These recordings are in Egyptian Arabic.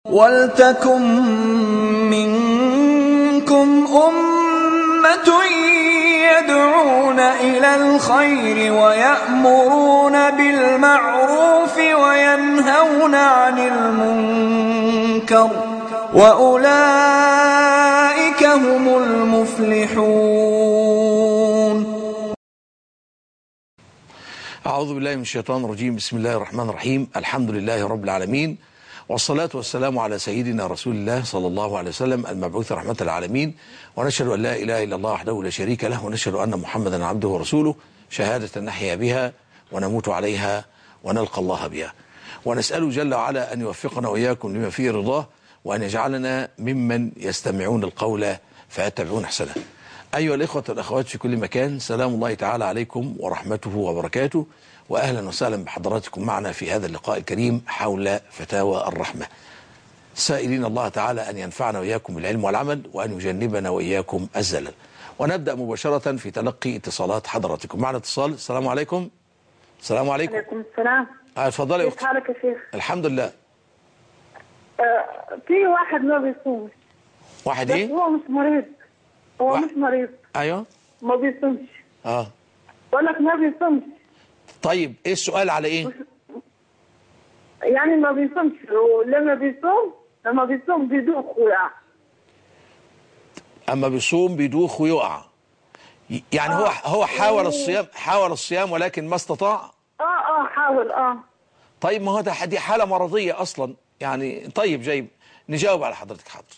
وَلْتَكُن مِّنكُمْ أُمَّةٌ يَدْعُونَ إِلَى الْخَيْرِ وَيَأْمُرُونَ بِالْمَعْرُوفِ وَيَنْهَوْنَ عَنِ الْمُنكَرِ ۚ وَأُولَٰئِكَ هُمُ الْمُفْلِحُونَ أعوذ بالله من الشيطان الرجيم بسم الله الرحمن الرحيم الحمد لله رب العالمين والصلاة والسلام على سيدنا رسول الله صلى الله عليه وسلم المبعوث رحمة العالمين ونشهد أن لا إله إلا الله وحده لا شريك له ونشهد أن محمدا عبده ورسوله شهادة نحيا بها ونموت عليها ونلقى الله بها ونسأله جل وعلا أن يوفقنا وإياكم لما فيه رضاه وأن يجعلنا ممن يستمعون القول فيتبعون أحسنه أيها الإخوة والأخوات في كل مكان سلام الله تعالى عليكم ورحمته وبركاته وأهلا وسهلا بحضراتكم معنا في هذا اللقاء الكريم حول فتاوى الرحمة سائلين الله تعالى أن ينفعنا وإياكم بالعلم والعمل وأن يجنبنا وإياكم الزلل ونبدأ مباشرة في تلقي اتصالات حضراتكم معنا اتصال السلام عليكم السلام عليكم عليكم السلام آه، اتفضلي يا كيف أختي حالك يا شيخ؟ الحمد لله آه في واحد ما بيصومش واحد بس إيه هو مش مريض هو واحد. مش مريض أيوه ما بيصومش آه بقول لك ما بيصومش طيب إيه السؤال على إيه يعني ما بيصومش ولما بيصوم لما بيصوم بيدوخ ويقع أما بيصوم بيدوخ ويقع ي- يعني هو هو حاول الصيام حاول الصيام ولكن ما استطاع اه اه حاول اه طيب ما هو ده دي حالة مرضية أصلا يعني طيب جايب نجاوب على حضرتك حاضر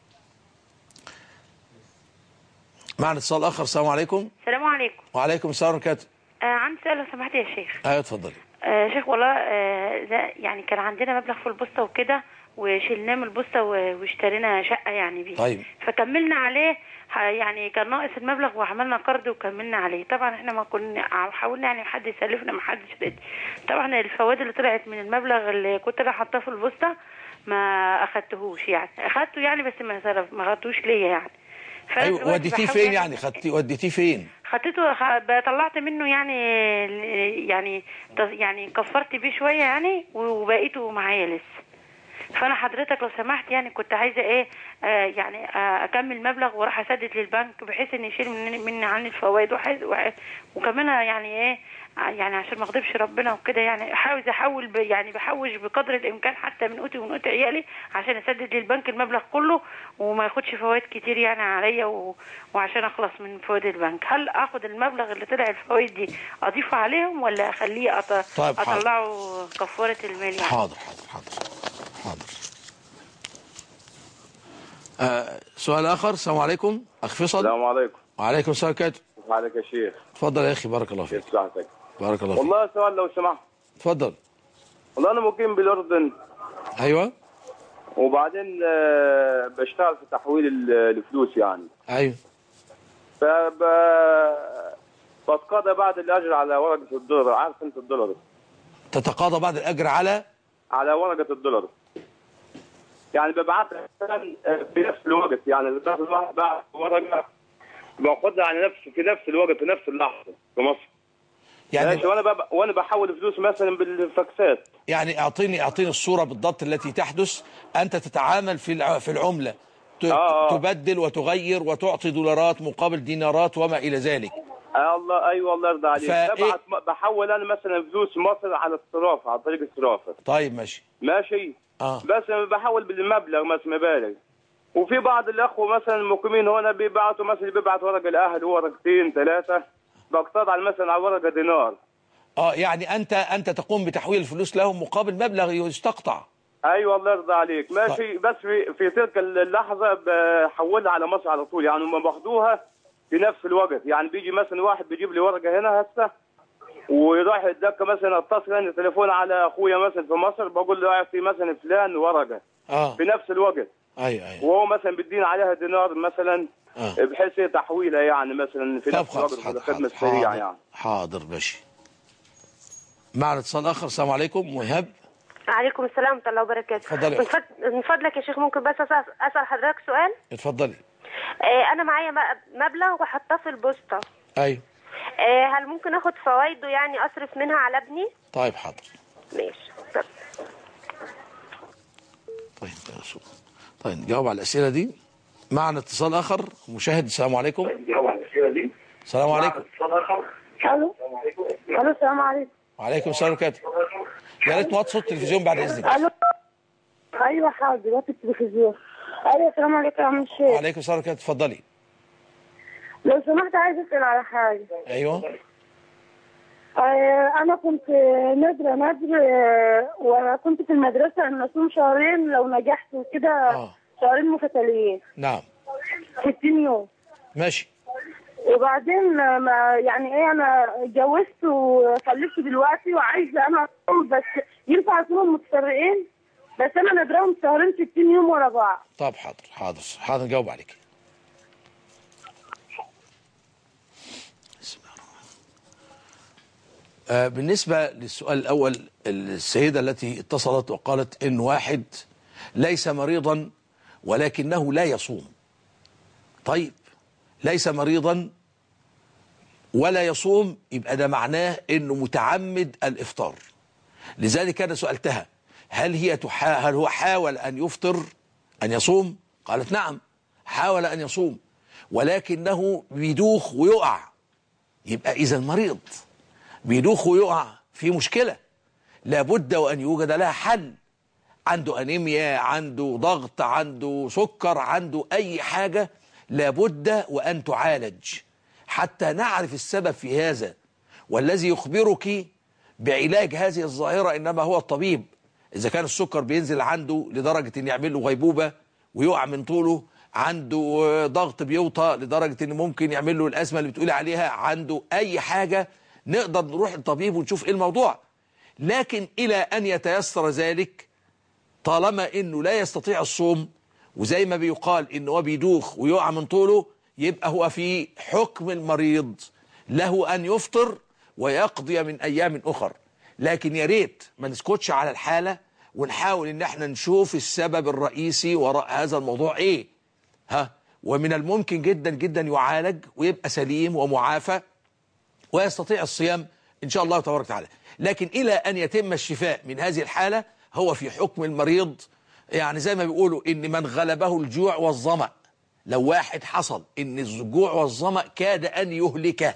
معنا اتصال آخر السلام عليكم السلام عليكم وعليكم السلام ورحمة الله آه عندي سؤال لو سمحت يا شيخ أيوة اتفضلي آه شيخ والله آه ده يعني كان عندنا مبلغ في البوسطة وكده وشلناه من البوسطة و- واشترينا شقة يعني بيه طيب. فكملنا عليه ح- يعني كان ناقص المبلغ وعملنا قرض وكملنا عليه طبعا احنا ما كنا ع- حاولنا يعني حد يسلفنا ما حدش رد طبعا الفوائد اللي طلعت من المبلغ اللي كنت انا حاطاه في البوسطة ما اخدتهوش يعني اخدته يعني بس ما صرف ما خدتوش ليا يعني فأنا أيوة دلوقتي وديتيه بحاول فين يعني خدتي وديتيه فين خطيته خ- طلعت منه يعني يعني يعني كفرت بيه شويه يعني وبقيته معايا لسه فانا حضرتك لو سمحت يعني كنت عايزه ايه آه يعني آه اكمل مبلغ واروح اسدد للبنك بحيث ان يشيل مني مني عني الفوائد وحيث وح- وكمان يعني ايه ع- يعني عشان ما اغضبش ربنا وكده يعني عاوز احول ب يعني بحوش بقدر الامكان حتى من قوتي ومن قوت عيالي عشان اسدد للبنك المبلغ كله وما ياخدش فوائد كتير يعني عليا و... وعشان اخلص من فوائد البنك هل اخد المبلغ اللي طلع الفوائد دي اضيفه عليهم ولا اخليه أط... طيب، حاضر. اطلعه كفاره المال يعني حاضر حاضر حاضر حاضر آه سؤال آخر السلام عليكم أخ فيصل السلام عليكم وعليكم السلام ورحمة الله كيف حالك يا شيخ اتفضل يا أخي بارك الله فيك كيف صحتك بارك الله فيك والله سؤال لو سمحت اتفضل والله انا مقيم بالاردن أيوة وبعدين آه، بشتغل في تحويل ال- الفلوس يعني أيوة فب بتقاضى بعد الاجر على ورقه الدولار عارف انت الدولار تتقاضى بعد الأجر على على ورقه الدولار يعني ببعتها مثلاً، آه، في نفس الوقت يعني إذا باخذ واحد بعت ورقه باخذها على نفس في نفس الوقت في نفس اللحظه في مصر يعني ماشي وانا بب... وانا بحول فلوس مثلا بالفاكسات يعني اعطيني اعطيني الصوره بالضبط التي تحدث انت تتعامل في الع- في العمله ت- آه. تبدل وتغير وتعطي دولارات مقابل دينارات وما الى ذلك آه الله ايوه الله يرضى عليك فإيه؟ ببعت بحول انا مثلا فلوس مصر على الصرافه على طريق الصرافه طيب ماشي ماشي اه بس بحول بالمبلغ مثلا مبالغ وفي بعض الاخوه مثلا المقيمين هنا بيبعتوا مثلا بيبعت ورق الاهل ورقتين ثلاثه بقتضى على مثلا على ورقه دينار اه يعني انت انت تقوم بتحويل الفلوس لهم مقابل مبلغ يستقطع ايوه الله يرضى عليك ماشي بس في في تلك اللحظه بحولها على مصر على طول يعني هم باخدوها في نفس الوقت يعني بيجي مثلا واحد بيجيب لي ورقه هنا هسه ويروح يدك مثلا اتصل انا تليفون على اخويا مثلا في مصر بقول له اعطي مثلا فلان ورقه اه في نفس الوقت ايوه ايوه وهو مثلا بيدينا عليها دينار مثلا آه. بحيث هي تحويلها يعني مثلا في طب نفس الوقت خلاص في حاضر الخدمه حاضر السريعه حاضر, يعني حاضر ماشي معنا اتصال اخر السلام عليكم وهاب عليكم السلام ورحمة الله وبركاته اتفضلي يا من فض- من فضلك يا شيخ ممكن بس أسأل أسأل حضرتك سؤال اتفضلي آه، أنا معايا م- مبلغ وحطاه في البوسطة ايوه آه، هل ممكن أخد فوائده يعني أصرف منها على ابني؟ طيب حاضر ماشي طب. طيب يا رسول. طيب نجاوب على الاسئله دي معنا اتصال اخر مشاهد السلام عليكم السلام عليكم الو الو السلام عليكم وعليكم السلام ورحمه الله يا ريت موطي صوت التلفزيون بعد اذنك الو ايوه حاضر وقت التلفزيون ايوه السلام عليكم يا عم الشيخ وعليكم السلام ورحمه الله اتفضلي لو سمحت عايز اسال على حاجه ايوه آه، انا كنت نادره نادر آه، وكنت في المدرسه ان اصوم شهرين لو نجحت وكده آه. شهرين متتاليين نعم 60 يوم ماشي وبعدين آه، ما يعني ايه انا اتجوزت وخلفت دلوقتي وعايزه انا اصوم بس ينفع اصوم متفرقين بس انا نادراهم شهرين 60 يوم ورا بعض طب حاضر حاضر حاضر نجاوب عليك بسم الله الرحمن الرحيم. آه، بالنسبة للسؤال الأول السيدة التي اتصلت وقالت إن واحد ليس مريضا ولكنه لا يصوم طيب ليس مريضا ولا يصوم يبقى ده معناه انه متعمد الافطار لذلك انا سالتها هل هي تحا هل هو حاول ان يفطر ان يصوم قالت نعم حاول ان يصوم ولكنه بيدوخ ويقع يبقى اذا مريض بيدوخ ويقع في مشكله لابد وان يوجد لها حل عنده انيميا عنده ضغط عنده سكر عنده اي حاجه لابد وان تعالج حتى نعرف السبب في هذا والذي يخبرك بعلاج هذه الظاهرة إنما هو الطبيب إذا كان السكر بينزل عنده لدرجة إن يعمل له غيبوبة ويقع من طوله عنده آه، ضغط بيوطى لدرجة إن ممكن يعمل له الأزمة اللي بتقولي عليها عنده أي حاجة نقدر نروح للطبيب ونشوف إيه الموضوع لكن إلى أن يتيسر ذلك طالما انه لا يستطيع الصوم وزي ما بيقال انه هو بيدوخ ويقع من طوله يبقى هو في حكم المريض له ان يفطر ويقضي من ايام اخر لكن يا ريت ما نسكتش على الحاله ونحاول ان احنا نشوف السبب الرئيسي وراء هذا الموضوع ايه ها ومن الممكن جدا جدا يعالج ويبقى سليم ومعافى ويستطيع الصيام إن شاء الله تبارك وتعالى لكن إلى أن يتم الشفاء من هذه الحالة هو في حكم المريض يعني زي ما بيقولوا إن من غلبه الجوع والظمأ لو واحد حصل إن الجوع والظمأ كاد أن يهلكه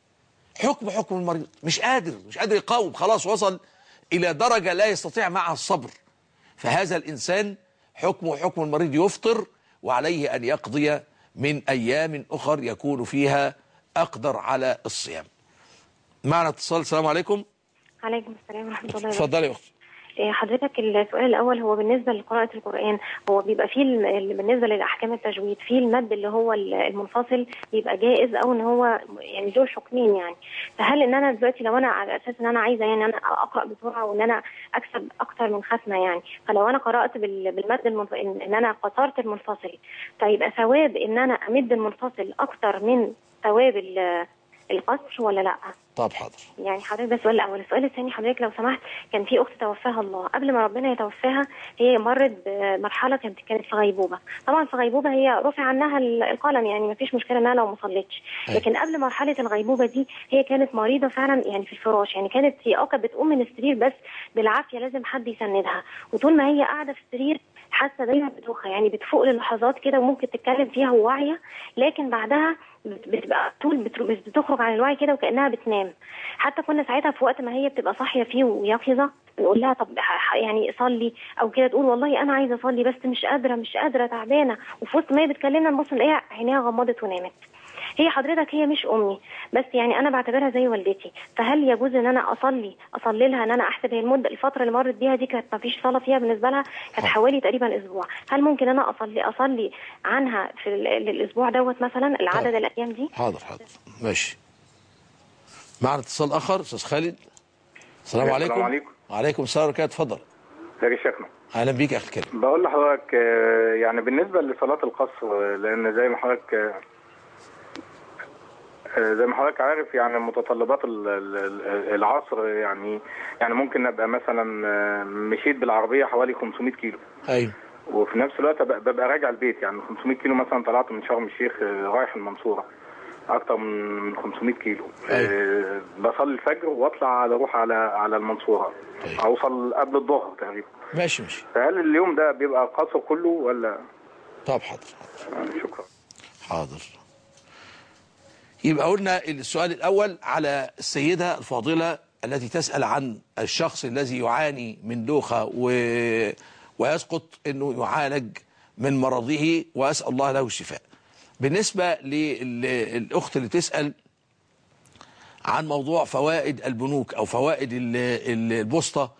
حكم حكم المريض مش قادر مش قادر يقاوم خلاص وصل إلى درجة لا يستطيع معها الصبر فهذا الإنسان حكمه حكم المريض يفطر وعليه أن يقضي من أيام أخر يكون فيها أقدر على الصيام معنا اتصال السلام عليكم عليكم السلام ورحمة الله وبركاته اتفضلي يا أختي إيه، حضرتك السؤال الأول هو بالنسبة لقراءة القرآن هو بيبقى فيه الم- ال- بالنسبة للأحكام التجويد فيه المد اللي هو ال- المنفصل بيبقى جائز أو إن هو يعني له حكمين يعني فهل إن أنا دلوقتي لو أنا على أساس إن أنا عايزة يعني أنا أقرأ بسرعة وإن أنا أكسب أكتر من ختمة يعني فلو أنا قرأت بال- بالمد المنفصل إن إن أنا قصرت المنفصل فيبقى ثواب إن أنا أمد المنفصل أكتر من ثواب ال- القصر ولا لأ؟ طب حاضر يعني حضرتك ده السؤال الاول السؤال الثاني حضرتك لو سمحت كان في اخت توفاها الله قبل ما ربنا يتوفاها هي مرت بمرحله كانت كانت في غيبوبه طبعا في غيبوبه هي رفع عنها ال- القلم يعني ما فيش مشكله انها لو ما صلتش أيوة. لكن قبل مرحله الغيبوبه دي هي كانت مريضه فعلا يعني في الفراش يعني كانت هي اه كانت بتقوم من السرير بس بالعافيه لازم حد يسندها وطول ما هي قاعده في السرير حاسه دايما بدوخه يعني بتفوق للحظات كده وممكن تتكلم فيها وواعيه لكن بعدها بت- بتبقى طول بت- بتخرج عن الوعي كده وكانها بتنام حتى كنا ساعتها في وقت ما هي بتبقى صاحيه فيه ويقظه نقول لها طب ح- يعني صلي او كده تقول والله انا عايزه اصلي بس مش قادره مش قادره تعبانه وفي وسط ما هي بتكلمنا نبص نلاقيها عينيها غمضت ونامت هي حضرتك هي مش امي بس يعني انا بعتبرها زي والدتي فهل يجوز ان انا اصلي اصلي لها ان انا احسب هي المده الفتره اللي مرت بيها دي كانت ما فيش صلاه فيها بالنسبه لها كانت حوالي تقريبا اسبوع هل ممكن انا اصلي اصلي عنها في ال- الاسبوع دوت مثلا العدد طيب. الايام دي حاضر حاضر ماشي معنا اتصال آخر أستاذ خالد السلام السلام عليكم عليكم. وعليكم السلام ورحمة الله اتفضل ازيك يا شيخنا أهلا بيك يا أخي الكريم بقول لحضرتك آه، يعني بالنسبه لصلاه القصر آه، لان زي ما حضرتك آه، آه، زي ما حضرتك عارف يعني متطلبات ال- ال- ال- العصر يعني يعني ممكن ابقى مثلا آه، مشيت بالعربيه حوالي 500 كيلو أيوه وفي نفس الوقت ببقى ببقى راجع البيت يعني 500 كيلو مثلا طلعت من شرم الشيخ آه، رايح المنصوره اكتر من 500 كيلو أيوة. آه، بصلي الفجر واطلع على اروح على على المنصوره أيوة. اوصل قبل الظهر تقريبا ماشي ماشي فهل اليوم ده بيبقى قصر كله ولا طب حاضر حاضر آه، شكرا حاضر يبقى قلنا السؤال الأول على السيدة الفاضلة التي تسأل عن الشخص الذي يعاني من دوخة و... ويسقط أنه يعالج من مرضه وأسأل الله له الشفاء بالنسبة للأخت اللي تسأل عن موضوع فوائد البنوك أو فوائد ال- ال- البوسطة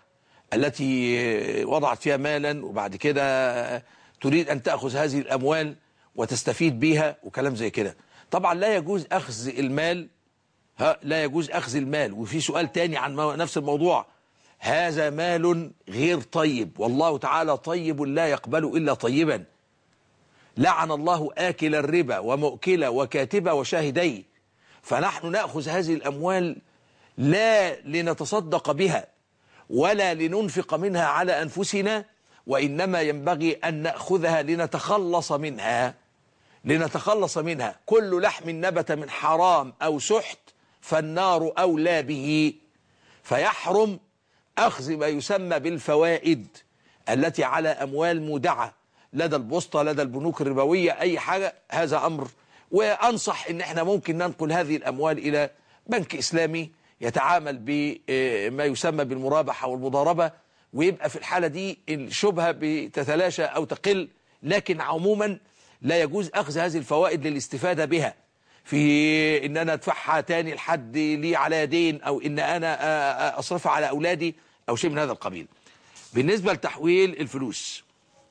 التي وضعت فيها مالا وبعد كده تريد أن تأخذ هذه الأموال وتستفيد بها وكلام زي كده طبعا لا يجوز أخذ المال ها لا يجوز أخذ المال وفي سؤال تاني عن مو- نفس الموضوع هذا مال غير طيب والله تعالى طيب لا يقبل إلا طيبا لعن الله آكل الربا ومؤكل وكاتب وشاهدي فنحن نأخذ هذه الأموال لا لنتصدق بها ولا لننفق منها على أنفسنا وإنما ينبغي أن نأخذها لنتخلص منها لنتخلص منها كل لحم نبت من حرام أو سحت فالنار أولى به فيحرم أخذ ما يسمى بالفوائد التي على أموال مودعة لدى البوسطة لدى البنوك الربوية أي حاجة هذا أمر وأنصح إن إحنا ممكن ننقل هذه الأموال إلى بنك إسلامي يتعامل بما يسمى بالمرابحة والمضاربة ويبقى في الحالة دي الشبهة بتتلاشى أو تقل لكن عموما لا يجوز أخذ هذه الفوائد للاستفادة بها في ان انا ادفعها تاني لحد لي على دين او ان انا آه، آه، اصرفها على اولادي او شيء من هذا القبيل بالنسبة لتحويل الفلوس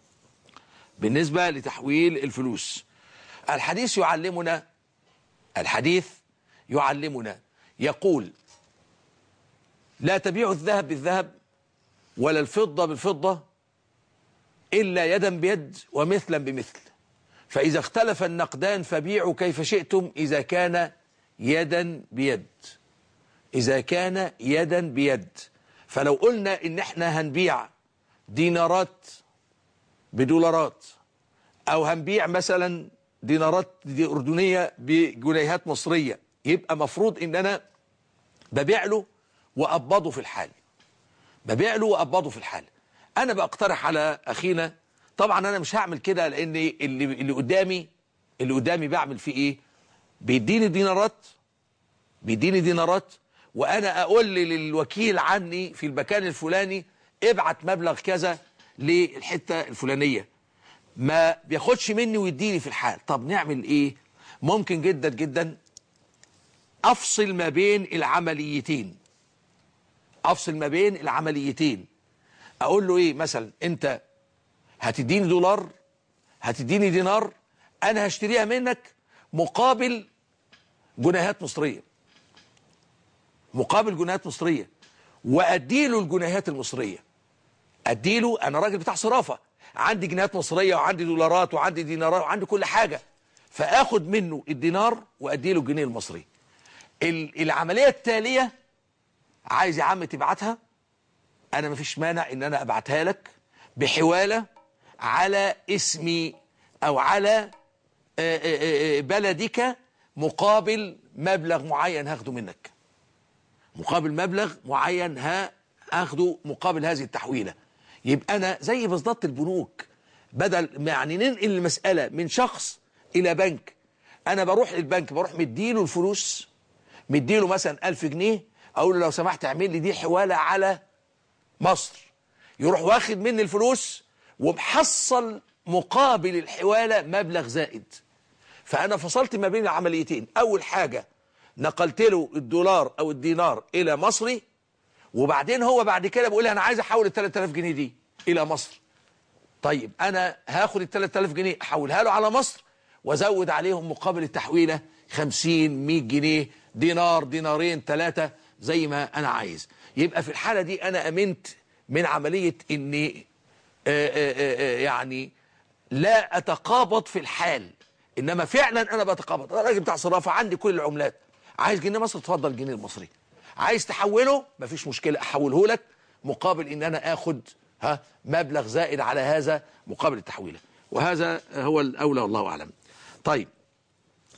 بالنسبة لتحويل الفلوس الحديث يعلمنا الحديث يعلمنا يقول لا تبيع الذهب بالذهب ولا الفضة بالفضة إلا يدا بيد ومثلا بمثل فإذا اختلف النقدان فبيعوا كيف شئتم إذا كان يدا بيد إذا كان يدا بيد فلو قلنا إن احنا هنبيع دينارات بدولارات أو هنبيع مثلا دينارات دي أردنية بجنيهات مصرية يبقى مفروض إن أنا ببيع له وأقبضه في الحال ببيع له وأقبضه في الحال أنا بقترح على أخينا طبعا أنا مش هعمل كده لأن اللي, اللي قدامي اللي قدامي بعمل فيه إيه بيديني دينارات بيديني دينارات وأنا أقول للوكيل عني في المكان الفلاني ابعت مبلغ كذا للحتة الفلانية ما بياخدش مني ويديني في الحال طب نعمل ايه ممكن جدا جدا افصل ما بين العمليتين افصل ما بين العمليتين اقول له ايه مثلا انت هتديني دولار هتديني دينار انا هشتريها منك مقابل جنيهات مصرية مقابل جنيهات مصرية واديله الجنيهات المصرية اديله انا راجل بتاع صرافة عندي جنيهات مصرية وعندي دولارات وعندي دينارات وعندي كل حاجة فاخد منه الدينار واديله الجنيه المصري ال- العملية التالية عايز يا عم تبعتها انا مفيش مانع ان انا ابعتها لك بحوالة على اسمي او على آه، آه، آه، بلدك مقابل مبلغ معين هاخده منك مقابل مبلغ معين ها اخده مقابل هذه التحويلة يبقى انا زي بالظبط البنوك بدل يعني ننقل المسألة من شخص الى بنك انا بروح للبنك بروح مديله الفلوس مديله مثلا ألف جنيه اقول له لو سمحت اعمل لي دي حوالة على مصر يروح واخد مني الفلوس ومحصل مقابل الحوالة مبلغ زائد فأنا فصلت ما بين العمليتين أول حاجة نقلت له الدولار أو الدينار إلى مصري وبعدين هو بعد كده بيقول لي أنا عايز أحول ال 3000 جنيه دي إلى مصر طيب أنا هاخد ال 3000 جنيه أحولها له على مصر وأزود عليهم مقابل التحويلة 50 100 جنيه دينار دينارين ثلاثة زي ما أنا عايز يبقى في الحالة دي أنا أمنت من عملية إني آه، آه، آه، يعني لا أتقابض في الحال إنما فعلا أنا بتقابض أنا راجل بتاع صرافة عندي كل العملات عايز جنيه مصري اتفضل الجنيه المصري عايز تحوله مفيش مشكلة أحوله لك مقابل إن أنا آخد ها مبلغ زائد على هذا مقابل التحويلة وهذا هو الأولى والله أعلم طيب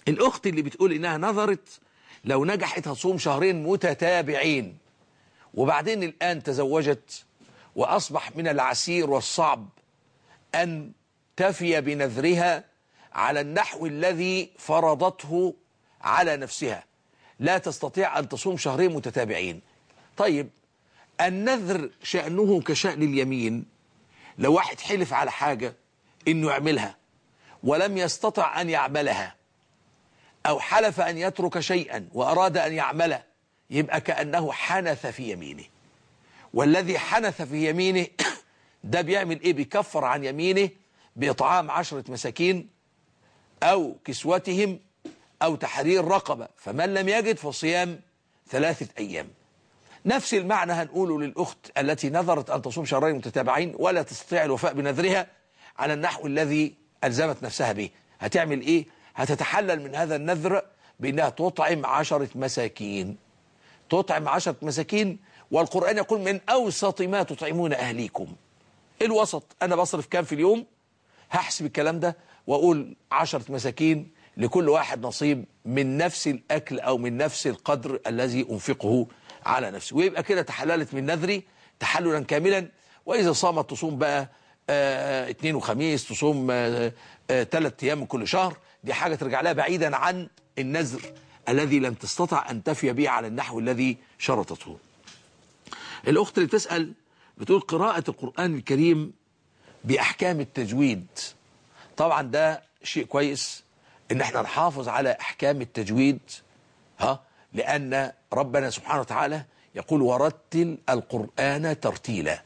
الأخت اللي بتقول إنها نظرت لو نجحت هتصوم شهرين متتابعين وبعدين الآن تزوجت وأصبح من العسير والصعب أن تفي بنذرها على النحو الذي فرضته على نفسها لا تستطيع أن تصوم شهرين متتابعين طيب النذر شأنه كشأن اليمين لو واحد حلف على حاجة إنه يعملها ولم يستطع أن يعملها أو حلف أن يترك شيئا وأراد أن يعمله يبقى كأنه حنث في يمينه والذي حنث في يمينه ده بيعمل إيه بيكفر عن يمينه بإطعام عشرة مساكين أو كسوتهم أو تحرير رقبة فمن لم يجد فصيام ثلاثة أيام نفس المعنى هنقوله للأخت التي نذرت أن تصوم شهرين متتابعين ولا تستطيع الوفاء بنذرها على النحو الذي ألزمت نفسها به هتعمل إيه؟ هتتحلل من هذا النذر بأنها تطعم عشرة مساكين تطعم عشرة مساكين والقرآن يقول من أوسط ما تطعمون أهليكم الوسط أنا بصرف كام في اليوم هحسب الكلام ده وأقول عشرة مساكين لكل واحد نصيب من نفس الأكل أو من نفس القدر الذي أنفقه على نفسي ويبقى كده تحللت من نذري تحللا كاملا وإذا صامت تصوم بقى آه اثنين وخميس تصوم آه آه ثلاث أيام من كل شهر دي حاجة ترجع لها بعيدا عن النذر الذي لم تستطع أن تفي به على النحو الذي شرطته الأخت اللي تسأل بتقول قراءة القرآن الكريم بأحكام التجويد طبعا ده شيء كويس ان احنا نحافظ على احكام التجويد ها لان ربنا سبحانه وتعالى يقول ورتل القرآن ترتيلا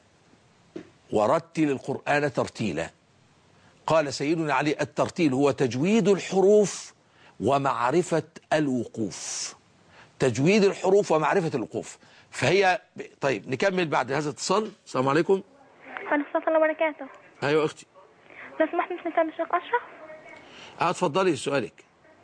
ورتل القرآن ترتيلا قال سيدنا علي الترتيل هو تجويد الحروف ومعرفة الوقوف تجويد الحروف ومعرفة الوقوف فهي طيب نكمل بعد هذا الاتصال السلام عليكم ورحمة الله وبركاته ايوه اختي لو سمحت مش نسأل الشيخ أشرف اه اتفضلي سؤالك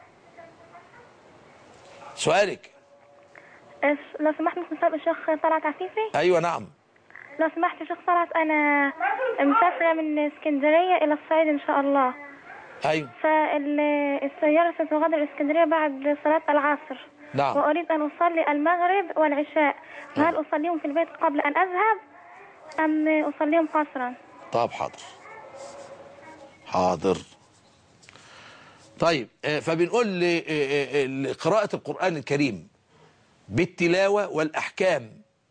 سؤالك إيش- لو سمحت مش نسأل الشيخ طلعت عفيفي ايوه نعم لو سمحت يا شيخ طلعت أنا مسافرة من اسكندرية إلى الصعيد إن شاء الله ايوه فالسيارة ستغادر اسكندرية بعد صلاة العصر نعم. وأريد أن أصلي المغرب والعشاء فهل أصليهم في البيت قبل أن أذهب أم أصليهم قصرا طب حاضر حاضر طيب آه، فبنقول ل- آه، آه، لقراءة القرآن الكريم بالتلاوة والأحكام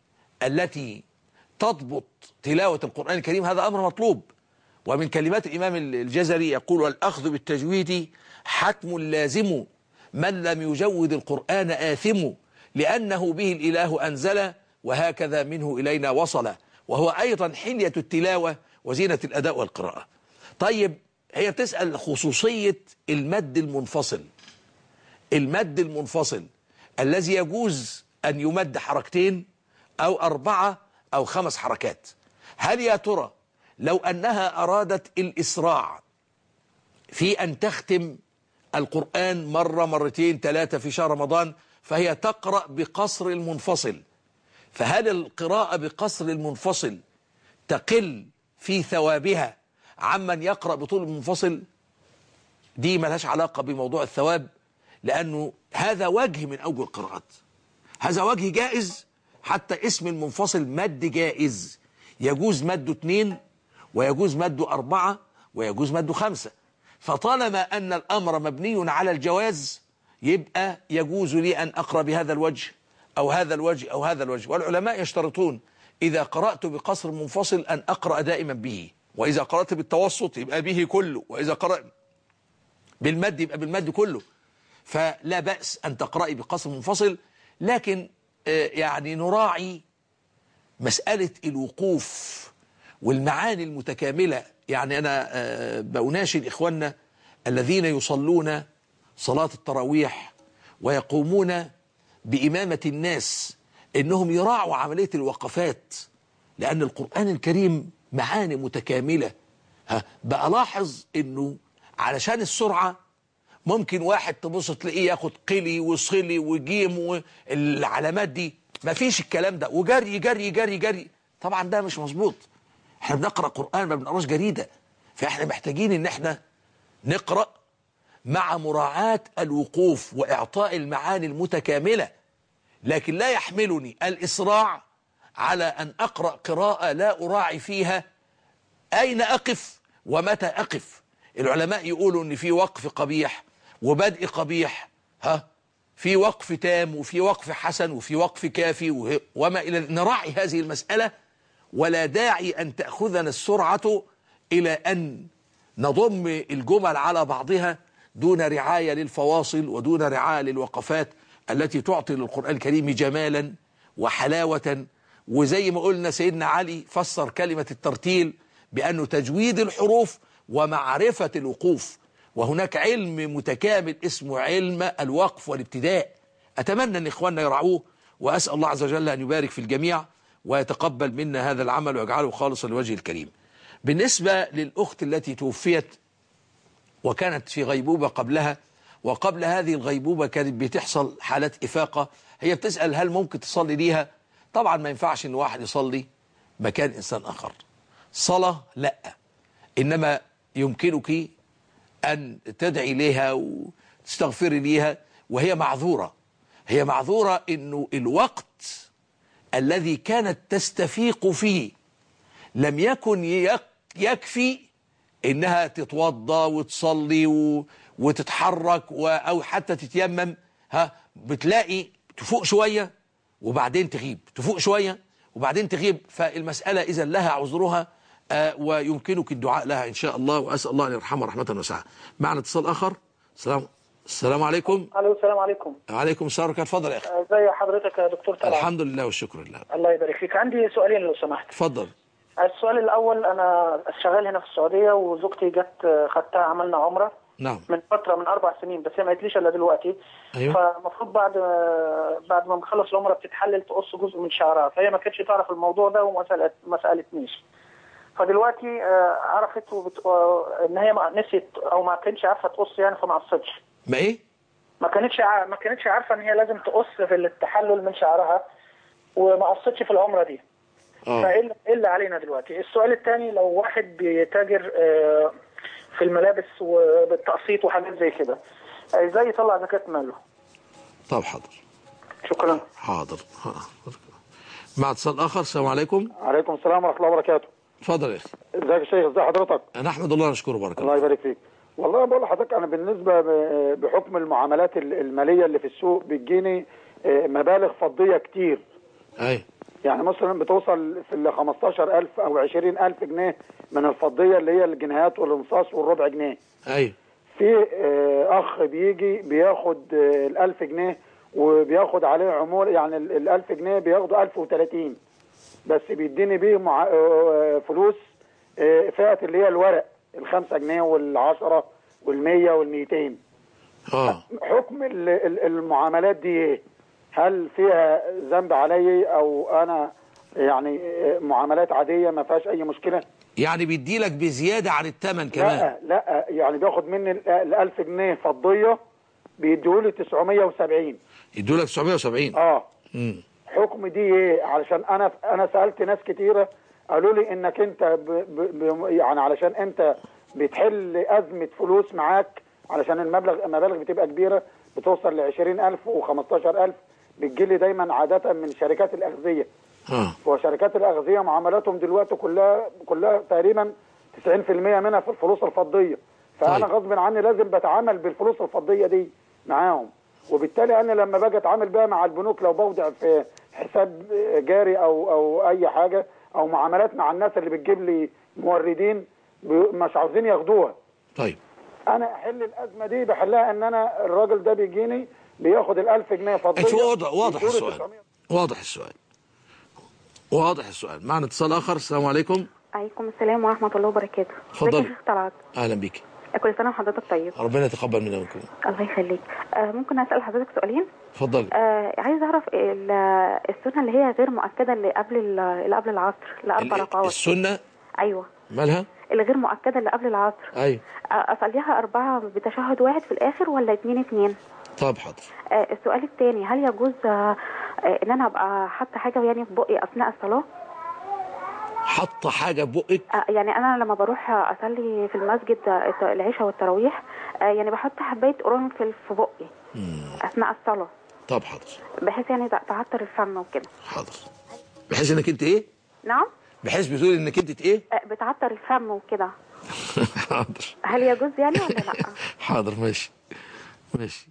التي تضبط تلاوة القرآن الكريم هذا أمر مطلوب ومن كلمات الإمام الجزري يقول والأخذ بالتجويد حتم لازم من لم يجود القرآن آثم لأنه به الإله أنزل وهكذا منه إلينا وصل وهو أيضا حلية التلاوة وزينة الأداء والقراءة طيب هي بتسأل خصوصية المد المنفصل المد المنفصل الذي يجوز أن يمد حركتين أو أربعة أو خمس حركات هل يا ترى لو أنها أرادت الإسراع في أن تختم القرآن مرة مرتين ثلاثة في شهر رمضان فهي تقرأ بقصر المنفصل فهل القراءة بقصر المنفصل تقل في ثوابها عمن يقرأ بطول المنفصل دي ملهاش علاقة بموضوع الثواب لأنه هذا وجه من أوجه القراءات هذا وجه جائز حتى اسم المنفصل مد جائز يجوز مده اثنين ويجوز مده أربعة ويجوز مده خمسة فطالما أن الأمر مبني على الجواز يبقى يجوز لي أن أقرأ بهذا الوجه أو هذا الوجه أو هذا الوجه والعلماء يشترطون إذا قرأت بقصر منفصل أن أقرأ دائما به وإذا قرأت بالتوسط يبقى به كله وإذا قرأت بالمد يبقى بالمد كله فلا بأس أن تقرأي بقصر منفصل لكن آه، يعني نراعي مسألة الوقوف والمعاني المتكاملة يعني أنا آه، بأناشد إخواننا الذين يصلون صلاة التراويح ويقومون بإمامة الناس إنهم يراعوا عملية الوقفات لأن القرآن الكريم معاني متكاملة ها بألاحظ إنه علشان السرعة ممكن واحد تبص تلاقيه ياخد قلي وصلي وجيم والعلامات دي مفيش الكلام ده وجري جري جري جري طبعا ده مش مظبوط احنا بنقرا قران ما بنقراش جريده فاحنا محتاجين ان احنا نقرا مع مراعاة الوقوف وإعطاء المعاني المتكاملة لكن لا يحملني الإسراع على أن أقرأ قراءة لا أراعي فيها أين أقف ومتى أقف العلماء يقولوا أن في وقف قبيح وبدء قبيح ها في وقف تام وفي وقف حسن وفي وقف كافي وه- وما إلى نراعي هذه المسألة ولا داعي أن تأخذنا السرعة إلى أن نضم الجمل على بعضها دون رعاية للفواصل ودون رعاية للوقفات التي تعطي للقرآن الكريم جمالا وحلاوة وزي ما قلنا سيدنا علي فسر كلمة الترتيل بأنه تجويد الحروف ومعرفة الوقوف وهناك علم متكامل اسمه علم الوقف والابتداء أتمنى أن إخواننا يرعوه وأسأل الله عز وجل أن يبارك في الجميع ويتقبل منا هذا العمل ويجعله خالصا لوجه الكريم بالنسبة للأخت التي توفيت وكانت في غيبوبة قبلها وقبل هذه الغيبوبة كانت بتحصل حالات إفاقة هي بتسأل هل ممكن تصلي ليها طبعا ما ينفعش ان واحد يصلي مكان إنسان آخر صلاة لا إنما يمكنك أن تدعي لها وتستغفري ليها وهي معذورة هي معذورة أنه الوقت الذي كانت تستفيق فيه لم يكن يك- يكفي انها تتوضى وتصلي و... وتتحرك و... او حتى تتيمم ها بتلاقي تفوق شوية وبعدين تغيب تفوق شوية وبعدين تغيب فالمسألة إذا لها عذرها آه ويمكنك الدعاء لها إن شاء الله وأسأل الله أن يرحمها رحمة واسعة معنا اتصال آخر السلام السلام عليكم الو السلام عليكم وعليكم السلام ورحمة الله. اتفضل يا أخي ازي حضرتك يا دكتور طلعت الحمد لله والشكر لله الله يبارك فيك عندي سؤالين لو سمحت اتفضل السؤال الاول انا شغال هنا في السعوديه وزوجتي جت خدتها عملنا عمره نعم من فتره من اربع سنين بس هي ما قالتليش الا دلوقتي أيوه. فالمفروض بعد بعد ما نخلص العمره بتتحلل تقص جزء من شعرها فهي ما كانتش تعرف الموضوع ده وما سالت ما سالتنيش فدلوقتي آه، عرفت وبت... آه، ان هي ما نسيت او ما كانتش عارفه تقص يعني فما قصتش ما إيه ما كانتش ع... ما كانتش عارفه ان هي لازم تقص في التحلل من شعرها وما قصتش في العمره دي فايه اللي- إيه اللي علينا دلوقتي السؤال الثاني لو واحد بيتاجر آه، في الملابس وبالتقسيط وحاجات زي كده آه، ازاي يطلع زكاه ماله طب حاضر شكرا حاضر حاضر. مع اتصال آخر السلام عليكم عليكم السلام ورحمه الله وبركاته اتفضل يا أخي ازيك يا شيخ ازي حضرتك أنا أحمد الله نشكره بارك الله الله يبارك فيك والله بقول لحضرتك انا بالنسبه ب- بحكم المعاملات ال- الماليه اللي في السوق بتجيني آه، مبالغ فضيه كتير أيوه يعني مثلا بتوصل في ال 15000 او 20000 جنيه من الفضيه اللي هي الجنيهات والانصاص والربع جنيه أيوه في آه، اخ بيجي بياخد آه، ال 1000 جنيه وبياخد عليه عمول يعني ال ال 1000 جنيه بياخده 1030 بس بيديني بيه مع آه، فلوس آه، فئه اللي هي الورق الخمسة جنيه والعشرة والمية والميتين اه حكم ال- ال- المعاملات دي ايه هل فيها ذنب علي او انا يعني آه، معاملات عادية ما فيهاش اي مشكلة يعني بيدي لك بزيادة عن الثمن كمان لا لا يعني بياخد مني ال- ال 1000 جنيه فضية بيديهولي 970 يدوا لك 970 اه امم حكم دي ايه علشان انا انا سالت ناس كتيره قالوا لي انك انت ب ب ب يعني علشان انت بتحل ازمه فلوس معاك علشان المبلغ المبالغ بتبقى كبيره بتوصل ل 20000 و15000 بتجيلي دايما عاده من شركات الاغذيه اه وشركات الاغذيه معاملاتهم دلوقتي كلها كلها تقريبا 90% منها في الفلوس الفضيه فانا طيب. غصب عني لازم بتعامل بالفلوس الفضيه دي معاهم وبالتالي انا لما باجي اتعامل بقى مع البنوك لو بوضع في حساب جاري او او اي حاجه او معاملات مع الناس اللي بتجيب لي موردين بي- مش عاوزين ياخدوها طيب انا احل الازمه دي بحلها ان انا الراجل ده بيجيني بياخد ال 1000 جنيه فضيه أنت واضح واضح يديله السؤال 900. واضح السؤال واضح السؤال معنا اتصال آخر السلام عليكم عليكم السلام ورحمة الله وبركاته اتفضلي. ازيك يا شيخ طلعت أهلا بك كل سنة وحضرتك طيب ربنا يتقبل منا ومنكم الله يخليك آه ممكن أسأل حضرتك سؤالين اتفضلي آه عايز أعرف ال- السنة اللي هي غير مؤكدة اللي قبل ال- اللي قبل العصر لأربع ال- ركعات السنة أيوه مالها اللي غير مؤكدة اللي قبل العصر أيوه آه أصليها أربعة بتشهد واحد في الآخر ولا اتنين اتنين طب حاضر آه السؤال التاني هل يجوز آه آه، إن أنا أبقى حاطة حاجة يعني في بقي أثناء الصلاة حاطه حاجه بقك آه، يعني انا لما بروح اصلي في المسجد الت- العشاء والتراويح آه، يعني بحط حبايه قرنفل في بقي اثناء الصلاه طب حاضر بحيث يعني تع- تعطر الفم وكده حاضر بحيث انك انت ايه نعم بحيث بتقول انك انت ايه آه، بتعطر الفم وكده حاضر هل يجوز يعني ولا لا حاضر ماشي ماشي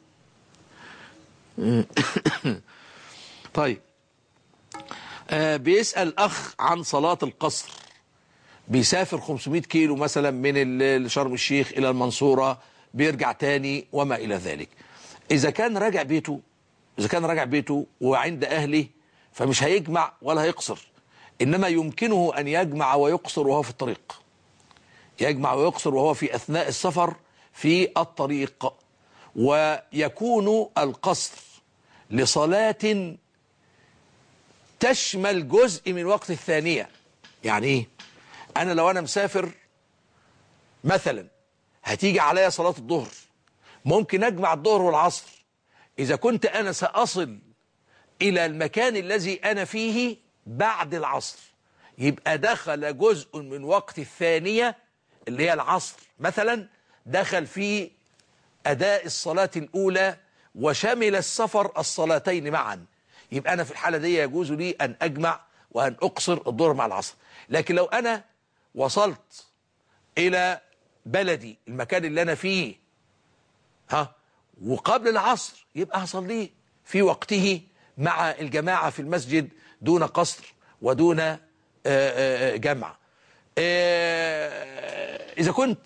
طيب آه بيسأل أخ عن صلاة القصر بيسافر 500 كيلو مثلا من ال- شرم الشيخ إلى المنصورة بيرجع تاني وما إلى ذلك إذا كان راجع بيته إذا كان راجع بيته وعند أهله فمش هيجمع ولا هيقصر إنما يمكنه أن يجمع ويقصر وهو في الطريق يجمع ويقصر وهو في أثناء السفر في الطريق ويكون القصر لصلاة تشمل جزء من وقت الثانية يعني ايه انا لو انا مسافر مثلا هتيجي عليا صلاة الظهر ممكن اجمع الظهر والعصر اذا كنت انا ساصل الى المكان الذي انا فيه بعد العصر يبقى دخل جزء من وقت الثانية اللي هي العصر مثلا دخل في أداء الصلاة الأولى وشمل السفر الصلاتين معا يبقى أنا في الحالة دي يجوز لي أن أجمع وأن أقصر الظهر مع العصر لكن لو أنا وصلت إلى بلدي المكان اللي أنا فيه ها وقبل العصر يبقى هصليه في وقته مع الجماعة في المسجد دون قصر ودون آه، آه، جمع آه، إذا كنت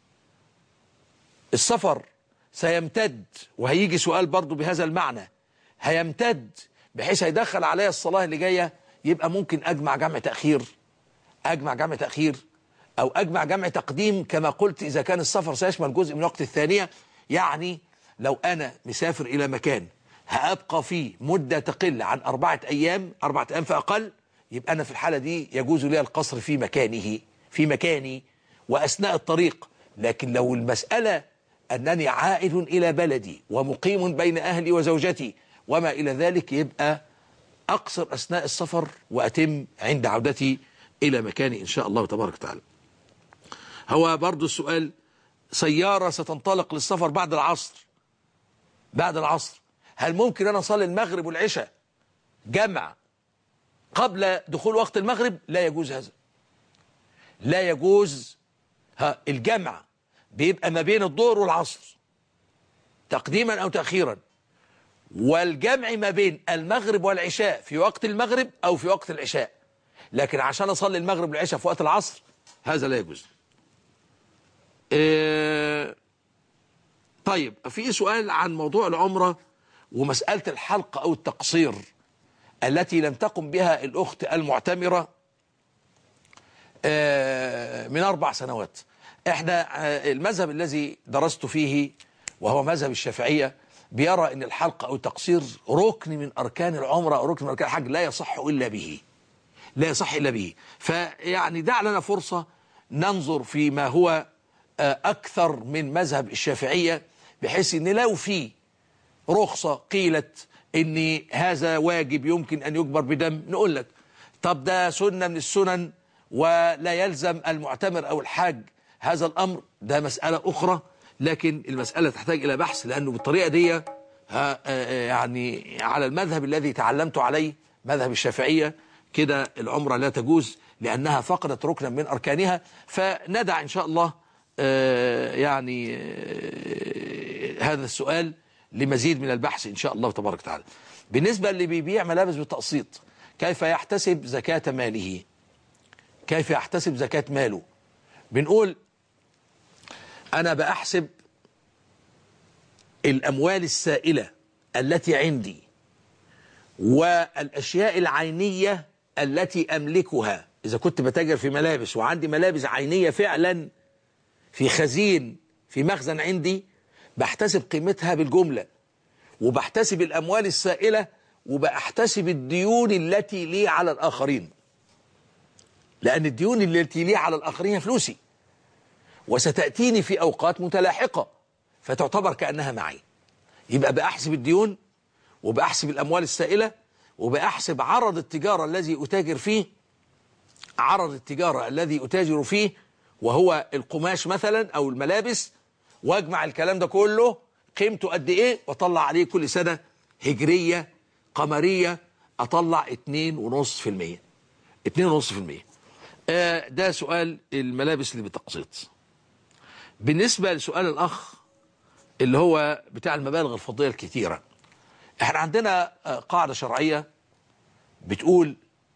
السفر سيمتد وهيجي سؤال برضو بهذا المعنى هيمتد بحيث هيدخل عليا الصلاة اللي جاية يبقى ممكن أجمع جمع تأخير أجمع جمع تأخير أو أجمع جمع تقديم كما قلت إذا كان السفر سيشمل جزء من وقت الثانية يعني لو أنا مسافر إلى مكان هأبقى فيه مدة تقل عن أربعة أيام أربعة أيام فأقل يبقى أنا في الحالة دي يجوز لي القصر في مكانه في مكاني وأثناء الطريق لكن لو المسألة أنني عائد إلى بلدي ومقيم بين أهلي وزوجتي وما إلى ذلك يبقى أقصر أثناء السفر وأتم عند عودتي إلى مكاني إن شاء الله تبارك وتعالى هو برضو السؤال سيارة ستنطلق للسفر بعد العصر بعد العصر هل ممكن أنا أصلي المغرب والعشاء جمع قبل دخول وقت المغرب لا يجوز هذا لا يجوز ها الجمع بيبقى ما بين الظهر والعصر تقديما أو تأخيرا والجمع ما بين المغرب والعشاء في وقت المغرب أو في وقت العشاء لكن عشان أصلي المغرب والعشاء في وقت العصر هذا لا يجوز إيه طيب في سؤال عن موضوع العمرة ومسألة الحلق أو التقصير التي لم تقم بها الأخت المعتمرة آه، من أربع سنوات احنا آه، المذهب الذي درست فيه وهو مذهب الشافعية بيرى ان الحلق او التقصير ركن من اركان العمرة او ركن من اركان الحج لا يصح الا به لا يصح الا به فيعني دع لنا فرصة ننظر فيما هو آه، اكثر من مذهب الشافعية بحيث ان لو في رخصة قيلت ان هذا واجب يمكن ان يجبر بدم نقول لك طب ده سنة من السنن ولا يلزم المعتمر او الحاج هذا الامر ده مسألة اخرى لكن المسألة تحتاج الى بحث لانه بالطريقة دي ها- آه، يعني على المذهب الذي تعلمت عليه مذهب الشافعية كده العمرة لا تجوز لانها فقدت ركنا من اركانها فندع ان شاء الله آه، يعني آه، هذا السؤال لمزيد من البحث إن شاء الله تبارك وتعالى بالنسبة اللي بيبيع ملابس بالتقسيط كيف يحتسب زكاة ماله كيف يحتسب زكاة ماله بنقول أنا بأحسب الأموال السائلة التي عندي والأشياء العينية التي أملكها إذا كنت بتاجر في ملابس وعندي ملابس عينية فعلا في خزين في مخزن عندي بحتسب قيمتها بالجملة وبحتسب الأموال السائلة وبحتسب الديون التي لي على الآخرين لأن الديون التي لي على الآخرين هي فلوسي وستأتيني في أوقات متلاحقة فتعتبر كأنها معي يبقى بأحسب الديون وبأحسب الأموال السائلة وبأحسب عرض التجارة الذي أتاجر فيه عرض التجارة الذي أتاجر فيه وهو القماش مثلا أو الملابس واجمع الكلام ده كله قيمته قد إيه وأطلع عليه كل سنة هجرية قمرية أطلع 2.5% 2.5% آه ده سؤال الملابس اللي بتقسيط بالنسبة لسؤال الأخ اللي هو بتاع المبالغ الفضية الكتيرة احنا عندنا آه، قاعدة شرعية بتقول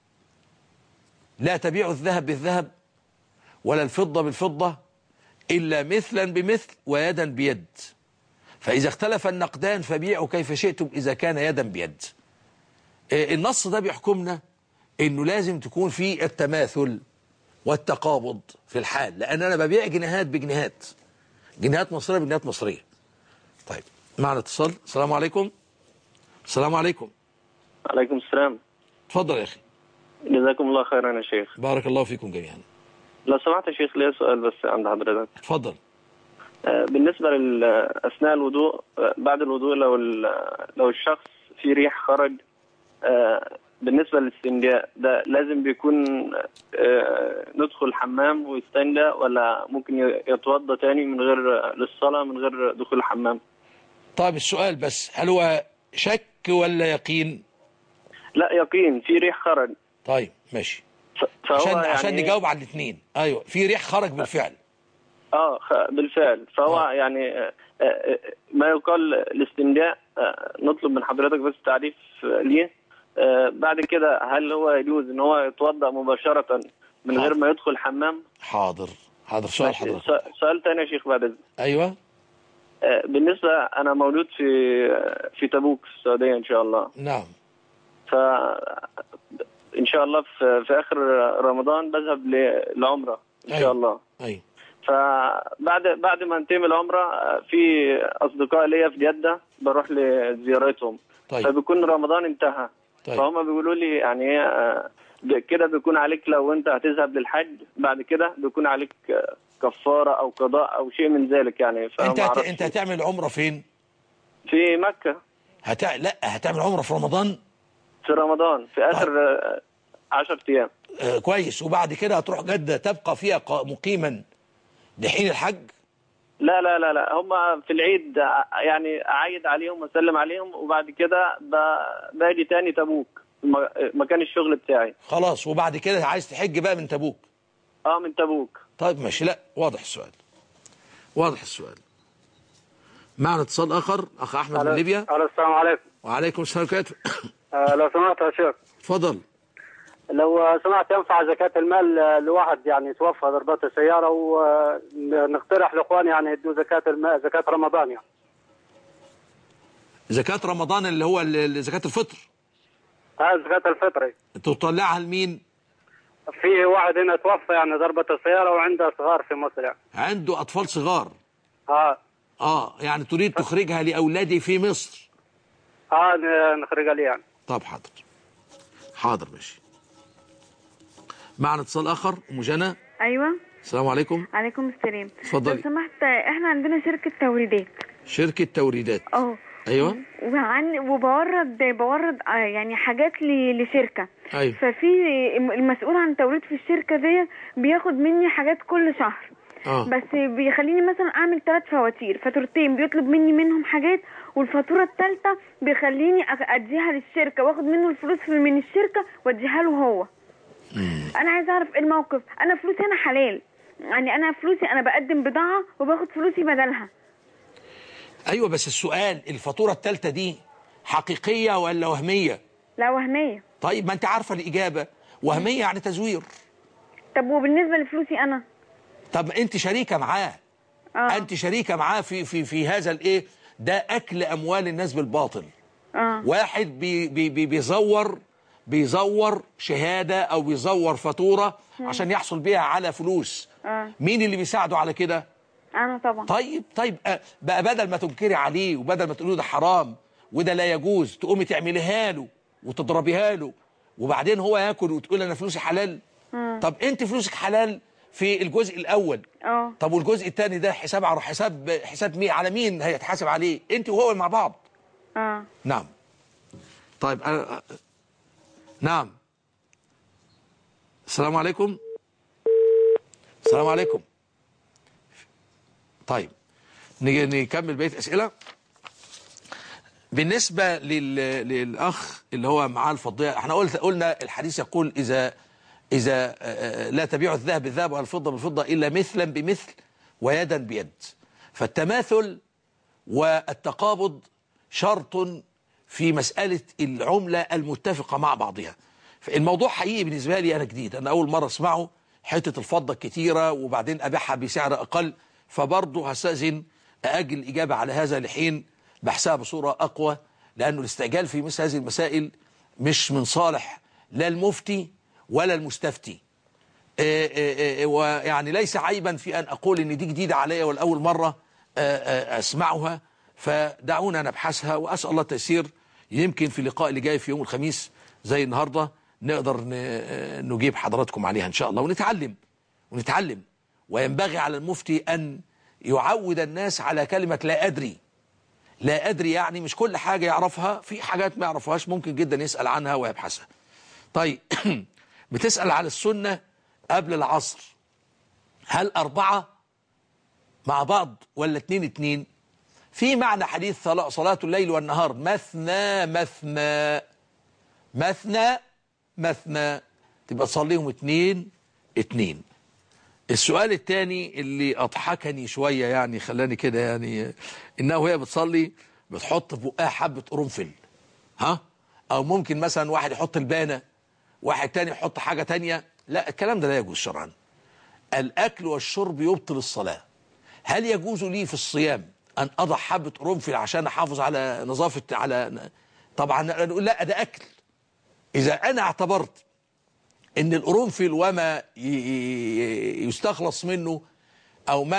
لا تبيع الذهب بالذهب ولا الفضة بالفضة إلا مثلا بمثل ويدا بيد فإذا اختلف النقدان فبيعوا كيف شئتم إذا كان يدا بيد آه، النص ده بيحكمنا إنه لازم تكون في التماثل والتقابض في الحال لأن أنا ببيع جنيهات بجنيهات جنيهات مصرية بجنيهات مصرية طيب معنا اتصال السلام عليكم السلام عليكم عليكم السلام اتفضل يا أخي جزاكم الله خيرا يا شيخ بارك الله فيكم جميعا لو سمحت يا شيخ ليا سؤال بس عند حضرتك اتفضل آه، بالنسبة لل أثناء الوضوء آه، بعد الوضوء لو ال- لو الشخص في ريح خرج آه، بالنسبة للاستنجاء ده لازم بيكون آه، ندخل الحمام ويستنجى ولا ممكن ي- يتوضى تاني من غير للصلاة من غير دخول الحمام طيب السؤال بس هل هو شك ولا يقين لا يقين في ريح خرج طيب ماشي فهو عشان يعني عشان نجاوب على الاثنين ايوه في ريح خرج بالفعل اه خ- بالفعل فهو آه. يعني آه، آه، ما يقال الاستنجاء آه، نطلب من حضرتك بس تعريف آه، ليه آه، بعد كده هل هو يجوز ان هو يتوضا مباشره من غير ما يدخل الحمام حاضر حاضر سؤال ماشي. حضرتك س- سؤال تاني يا شيخ بعد اذنك ايوه آه، بالنسبه انا مولود في آه، في تبوك في السعوديه ان شاء الله نعم ف ان شاء الله في, في اخر رمضان بذهب للعمره ان شاء أيوة. الله ايوه فبعد بعد ما انتهي من العمره آه، في اصدقاء ليا في جده بروح لزيارتهم طيب. فبيكون رمضان انتهى طيب. فهم بيقولوا لي يعني ايه آه، ب- كده بيكون عليك لو انت هتذهب للحج بعد كده بيكون عليك آه، كفاره او قضاء او شيء من ذلك يعني فما انت هت... أعرفش. انت هتعمل عمره فين في مكه هتع... لا هتعمل عمره في رمضان في رمضان في اخر آه، 10 ايام آه كويس وبعد كده هتروح جده تبقى فيها ق- مقيما لحين الحج لا لا لا لا هم في العيد ع- يعني اعيد عليهم واسلم عليهم وبعد كده ب- باجي تاني تبوك م- مكان الشغل بتاعي خلاص وبعد كده عايز تحج بقى من تبوك اه من تبوك طيب ماشي لا واضح السؤال واضح السؤال معنا اتصال اخر اخ احمد من ليبيا الو السلام عليكم وعليكم السلام ورحمه الله آه لو سمحت يا شيخ اتفضل لو سمحت ينفع زكاة المال آه، لواحد يعني توفى ضربات السيارة ونقترح لاخواني يعني يدوا زكاة المال زكاة رمضان يعني زكاه رمضان اللي هو ال- ال- زكاه الفطر هذا زكاة الفطري تطلعها لمين في واحد هنا توفى يعني ضربة السيارة وعنده صغار في مصر يعني عنده اطفال صغار اه اه يعني تريد تخرجها لاولادي في مصر اه ن- نخرجها لي يعني طب حاضر حاضر ماشي معنا اتصال اخر ام جنى ايوه السلام عليكم عليكم السلام اتفضلي. لو سمحت احنا عندنا شركه توريدات شركه توريدات اه ايوه وعن وبورد بورد آه، يعني حاجات ل- لشركه ايوه ففي المسؤول عن التوريد في الشركه دي بياخد مني حاجات كل شهر اه بس بيخليني مثلا اعمل ثلاث فواتير فاتورتين بيطلب مني منهم حاجات والفاتوره الثالثه بيخليني أخ- اديها للشركه واخد منه الفلوس من الشركه واديها له هو انا عايزه اعرف ايه الموقف انا فلوسي انا حلال يعني انا فلوسي انا بقدم بضاعه وباخد فلوسي بدلها ايوه بس السؤال الفاتوره الثالثه دي حقيقيه ولا وهميه لا وهميه طيب ما انت عارفه الاجابه وهميه يعني تزوير طب وبالنسبه لفلوسي انا طب انت شريكه معاه اه انت شريكه معاه في في في هذا الايه ده اكل اموال الناس بالباطل اه واحد بي بي بي بيزور بيزور شهاده او بيزور فاتوره مم. عشان يحصل بيها على فلوس اه مين اللي بيساعده على كده انا طبعا طيب طيب آه، بقى بدل ما تنكري عليه وبدل ما تقولي له ده حرام وده لا يجوز تقومي تعمليها له وتضربيها له وبعدين هو ياكل وتقول انا فلوسي حلال مم. طب انت فلوسك حلال في الجزء الاول اه طب والجزء الثاني ده حساب على حساب حساب مين على مين هيتحاسب عليه انت وهو مع بعض اه نعم طيب أنا نعم السلام عليكم السلام عليكم طيب نيجي نكمل بقيه اسئله بالنسبه لل... للاخ اللي هو معاه الفضيه احنا قلت قلنا الحديث يقول اذا اذا آه، لا تبيع الذهب بالذهب والفضه بالفضه الا مثلا بمثل ويدا بيد فالتماثل والتقابض شرط في مسألة العملة المتفقة مع بعضها الموضوع حقيقي بالنسبة لي أنا جديد أنا أول مرة أسمعه حتة الفضة كتيرة وبعدين أبيعها بسعر أقل فبرضه هستأذن أأجل الإجابة على هذا لحين بحثها بصورة أقوى لأنه الاستعجال في مثل هذه المسائل مش من صالح لا المفتي ولا المستفتي آه، آه، آه، ويعني ليس عيبا في أن أقول أن دي جديدة علي والأول مرة آه، آه، أسمعها فدعونا نبحثها وأسأل الله التيسير يمكن في اللقاء اللي جاي في يوم الخميس زي النهاردة نقدر ن- آه، نجيب حضراتكم عليها إن شاء الله ونتعلم ونتعلم وينبغي على المفتي أن يعود الناس على كلمة لا أدري لا أدري يعني مش كل حاجة يعرفها في حاجات ما يعرفهاش ممكن جدا يسأل عنها ويبحثها طيب بتسأل على السنة قبل العصر هل أربعة مع بعض ولا اتنين اتنين في معنى حديث صلاة صلاة الليل والنهار مثنى مثنى مثنى مثنى تبقى تصليهم اتنين اتنين السؤال الثاني اللي أضحكني شوية يعني خلاني كده يعني إنها وهي بتصلي بتحط في بقها حبة قرنفل ها أو ممكن مثلا واحد يحط البانة واحد تاني يحط حاجة تانية لا الكلام ده لا يجوز شرعا الأكل والشرب يبطل الصلاة هل يجوز لي في الصيام أن أضع حبة قرنفل عشان أحافظ على نظافة على طبعا نقول لا ده أكل إذا أنا اعتبرت ان القرنفل وما ي- ي- يستخلص منه او ما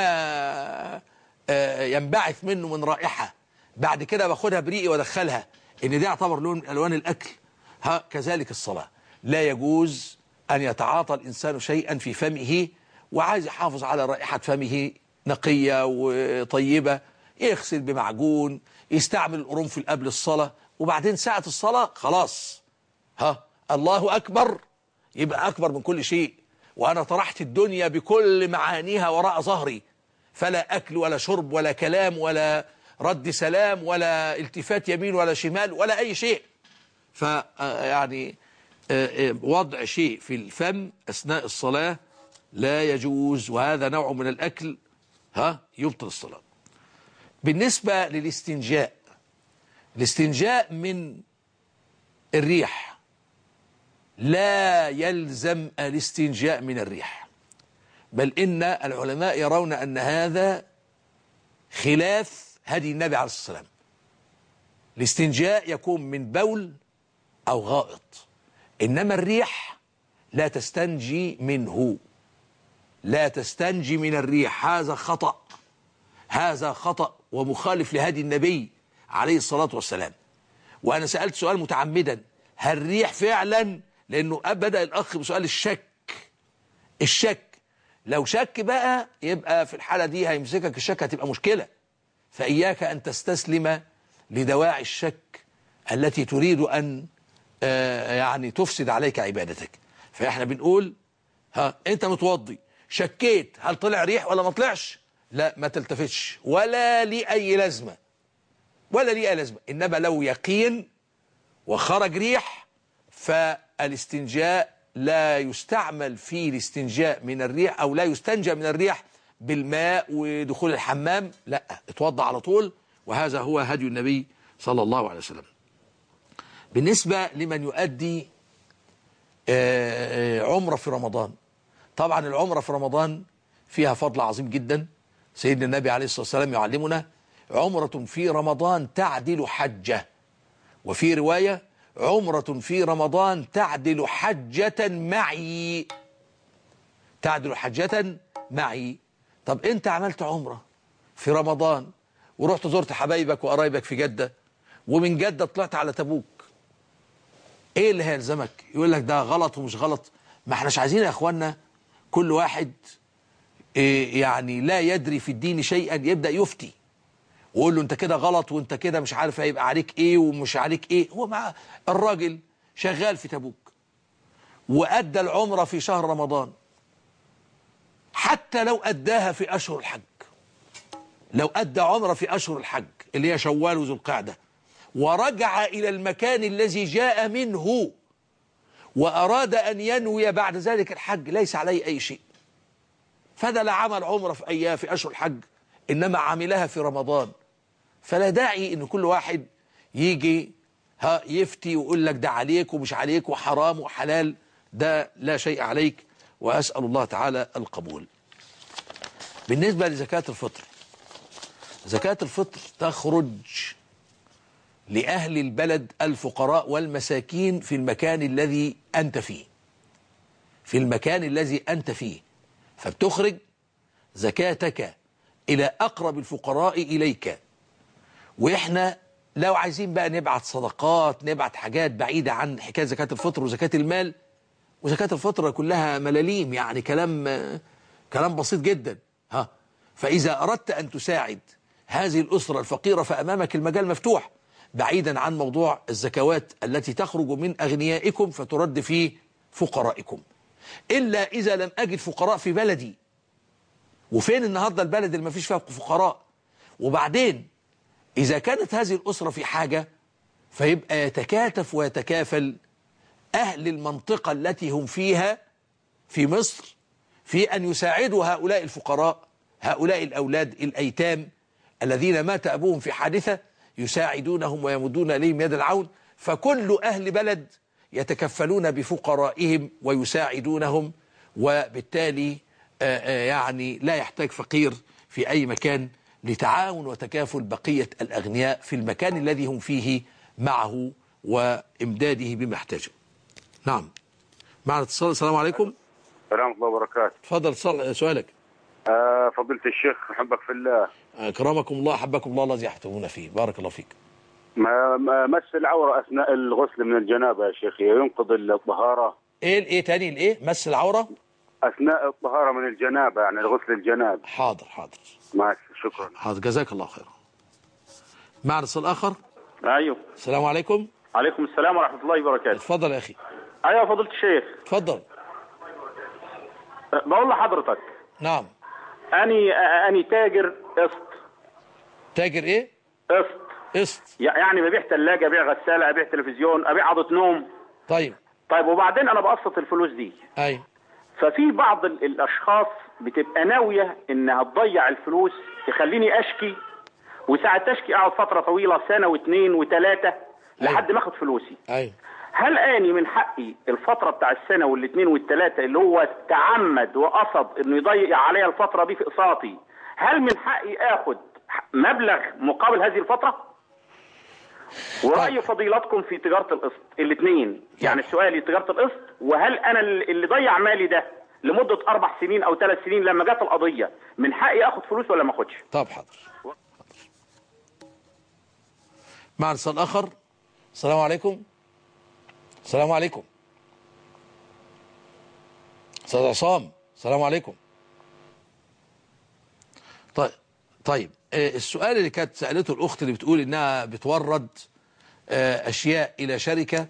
آه، ينبعث منه من رائحة بعد كده باخدها بريقي وادخلها ان ده يعتبر لون من الوان الاكل ها كذلك الصلاة لا يجوز ان يتعاطى الانسان شيئا في فمه وعايز يحافظ على رائحة فمه نقية وطيبة يغسل بمعجون يستعمل القرنفل قبل الصلاة وبعدين ساعة الصلاة خلاص ها الله أكبر يبقى أكبر من كل شيء وأنا طرحت الدنيا بكل معانيها وراء ظهري فلا أكل ولا شرب ولا كلام ولا رد سلام ولا التفات يمين ولا شمال ولا أي شيء ف آه، يعني آه، آه، وضع شيء في الفم أثناء الصلاة لا يجوز وهذا نوع من الأكل ها يبطل الصلاة بالنسبة للاستنجاء الاستنجاء من الريح لا يلزم الاستنجاء من الريح بل إن العلماء يرون أن هذا خلاف هدي النبي عليه الصلاة والسلام الاستنجاء يكون من بول أو غائط إنما الريح لا تستنجي منه لا تستنجي من الريح هذا خطأ هذا خطأ ومخالف لهدي النبي عليه الصلاة والسلام وأنا سألت سؤال متعمدا هل الريح فعلا لأنه بدأ الأخ بسؤال الشك الشك لو شك بقى يبقى في الحالة دي هيمسكك الشك هتبقى مشكلة فإياك أن تستسلم لدواعي الشك التي تريد أن آه، يعني تفسد عليك عبادتك فإحنا بنقول ها أنت متوضي شكيت هل طلع ريح ولا ما طلعش لا ما تلتفتش ولا لي أي لازمة ولا لي أي لازمة إنما لو يقين وخرج ريح فالاستنجاء لا يستعمل في الاستنجاء من الريح أو لا يستنجى من الريح بالماء ودخول الحمام لا اتوضع على طول وهذا هو هدي النبي صلى الله عليه وسلم بالنسبة لمن يؤدي آه، آه، عمرة في رمضان طبعا العمرة في رمضان فيها فضل عظيم جدا سيدنا النبي عليه الصلاة والسلام يعلمنا عمرة في رمضان تعدل حجة وفي رواية عمرة في رمضان تعدل حجة معي تعدل حجة معي طب انت عملت عمرة في رمضان ورحت زرت حبايبك وقرايبك في جدة ومن جدة طلعت على تبوك ايه اللي هيلزمك يقول لك ده غلط ومش غلط ما احناش عايزين يا اخوانا كل واحد إيه يعني لا يدري في الدين شيئا يبدأ يفتي ويقول له انت كده غلط وانت كده مش عارف هيبقى عليك ايه ومش عليك ايه هو مع الراجل شغال في تبوك وأدى العمرة في شهر رمضان حتى لو أداها في أشهر الحج لو أدى عمرة في أشهر الحج اللي هي شوال وذو القعدة ورجع إلى المكان الذي جاء منه وأراد أن ينوي بعد ذلك الحج ليس عليه أي شيء فده لا عمل عمرة في أيام في أشهر الحج إنما عملها في رمضان فلا داعي إن كل واحد يجي ها يفتي ويقول لك ده عليك ومش عليك وحرام وحلال ده لا شيء عليك وأسأل الله تعالى القبول بالنسبة لزكاة الفطر زكاة الفطر تخرج لأهل البلد الفقراء والمساكين في المكان الذي أنت فيه في المكان الذي أنت فيه فبتخرج زكاتك إلى أقرب الفقراء إليك وإحنا لو عايزين بقى نبعت صدقات نبعت حاجات بعيدة عن حكاية زكاة الفطر وزكاة المال وزكاة الفطر كلها ملاليم يعني كلام كلام بسيط جدا ها فإذا أردت أن تساعد هذه الأسرة الفقيرة فأمامك المجال مفتوح بعيدا عن موضوع الزكوات التي تخرج من أغنيائكم فترد في فقرائكم إلا إذا لم أجد فقراء في بلدي وفين النهاردة البلد اللي ما فيش فيها فقراء وبعدين إذا كانت هذه الأسرة في حاجة فيبقى يتكاتف ويتكافل أهل المنطقة التي هم فيها في مصر في أن يساعدوا هؤلاء الفقراء هؤلاء الأولاد الأيتام الذين مات أبوهم في حادثة يساعدونهم ويمدون إليهم يد العون فكل أهل بلد يتكفلون بفقرائهم ويساعدونهم وبالتالي آآ آآ يعني لا يحتاج فقير في أي مكان لتعاون وتكافل بقية الأغنياء في المكان الذي هم فيه معه وإمداده بما احتاجه نعم معنا اتصال السلام عليكم ورحمة الله وبركاته تفضل اتصال سؤالك آه فضيلة الشيخ أحبك في الله أكرمكم الله أحبكم الله الذي يحتمون فيه بارك الله فيك ما ما مس العورة أثناء الغسل من الجنابة يا شيخ ينقض الطهارة إيه الإيه تاني الإيه مس العورة أثناء الطهارة من الجنابة يعني الغسل الجنابة حاضر حاضر ماشي شكرا حاضر جزاك الله خيرا معنا اتصال آخر ايوه السلام عليكم عليكم السلام ورحمه الله وبركاته اتفضل يا أخي ايوه فضيله الشيخ اتفضل أه، بقول لحضرتك نعم اني أه، اني تاجر قسط تاجر إيه قسط قسط يعني ببيع ثلاجه ابيع غساله ابيع تلفزيون ابيع عضه نوم طيب طيب وبعدين انا بقسط الفلوس دي أي ففي بعض ال- الاشخاص بتبقى ناويه انها تضيع الفلوس تخليني اشكي وساعة تشكي اقعد فتره طويله سنه واثنين وثلاثه لحد ما اخد فلوسي أي هل اني من حقي الفتره بتاع السنه والاثنين والثلاثه اللي هو تعمد وقصد انه يضيع عليا الفتره دي في اقساطي هل من حقي اخد مبلغ مقابل هذه الفتره ورأي فضيلتكم في تجارة القسط الاثنين يعني سؤالي تجارة القسط وهل انا اللي ضيع مالي ده لمدة اربع سنين او ثلاث سنين لما جت القضية من حقي اخد فلوس ولا ما اخدش طب حاضر معنا اتصال آخر السلام عليكم السلام عليكم أستاذ عصام السلام عليكم طيب طيب آه، السؤال اللي كانت سألته الأخت اللي بتقول إنها بتورد آه، أشياء إلى شركة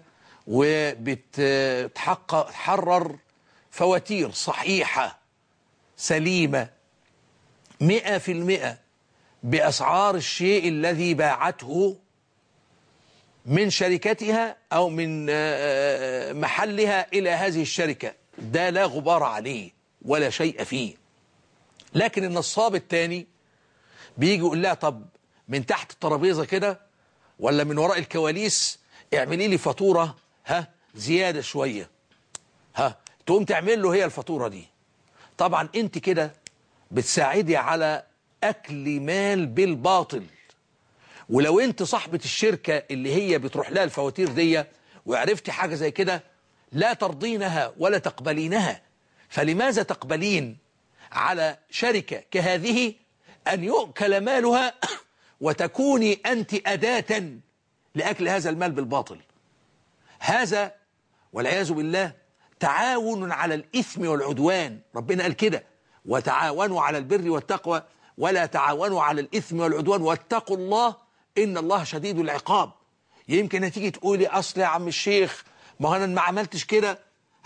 وبتحقق تحرر فواتير صحيحة سليمة مئة في المئة بأسعار الشيء الذي باعته من شركتها أو من آه، محلها إلى هذه الشركة ده لا غبار عليه ولا شيء فيه لكن النصاب الثاني بيجي يقول لها طب من تحت الترابيزة كده ولا من وراء الكواليس اعملي لي فاتورة ها زيادة شوية ها تقوم تعمل له هي الفاتورة دي طبعا انت كده بتساعدي على أكل مال بالباطل ولو انت صاحبة الشركة اللي هي بتروح لها الفواتير دي وعرفتي حاجة زي كده لا ترضينها ولا تقبلينها فلماذا تقبلين على شركة كهذه أن يؤكل مالها وتكوني أنت أداة لأكل هذا المال بالباطل هذا والعياذ بالله تعاون على الإثم والعدوان ربنا قال كده وتعاونوا على البر والتقوى ولا تعاونوا على الإثم والعدوان واتقوا الله إن الله شديد العقاب يمكن هتيجي تقولي أصل يا عم الشيخ ما هو أنا ما عملتش كده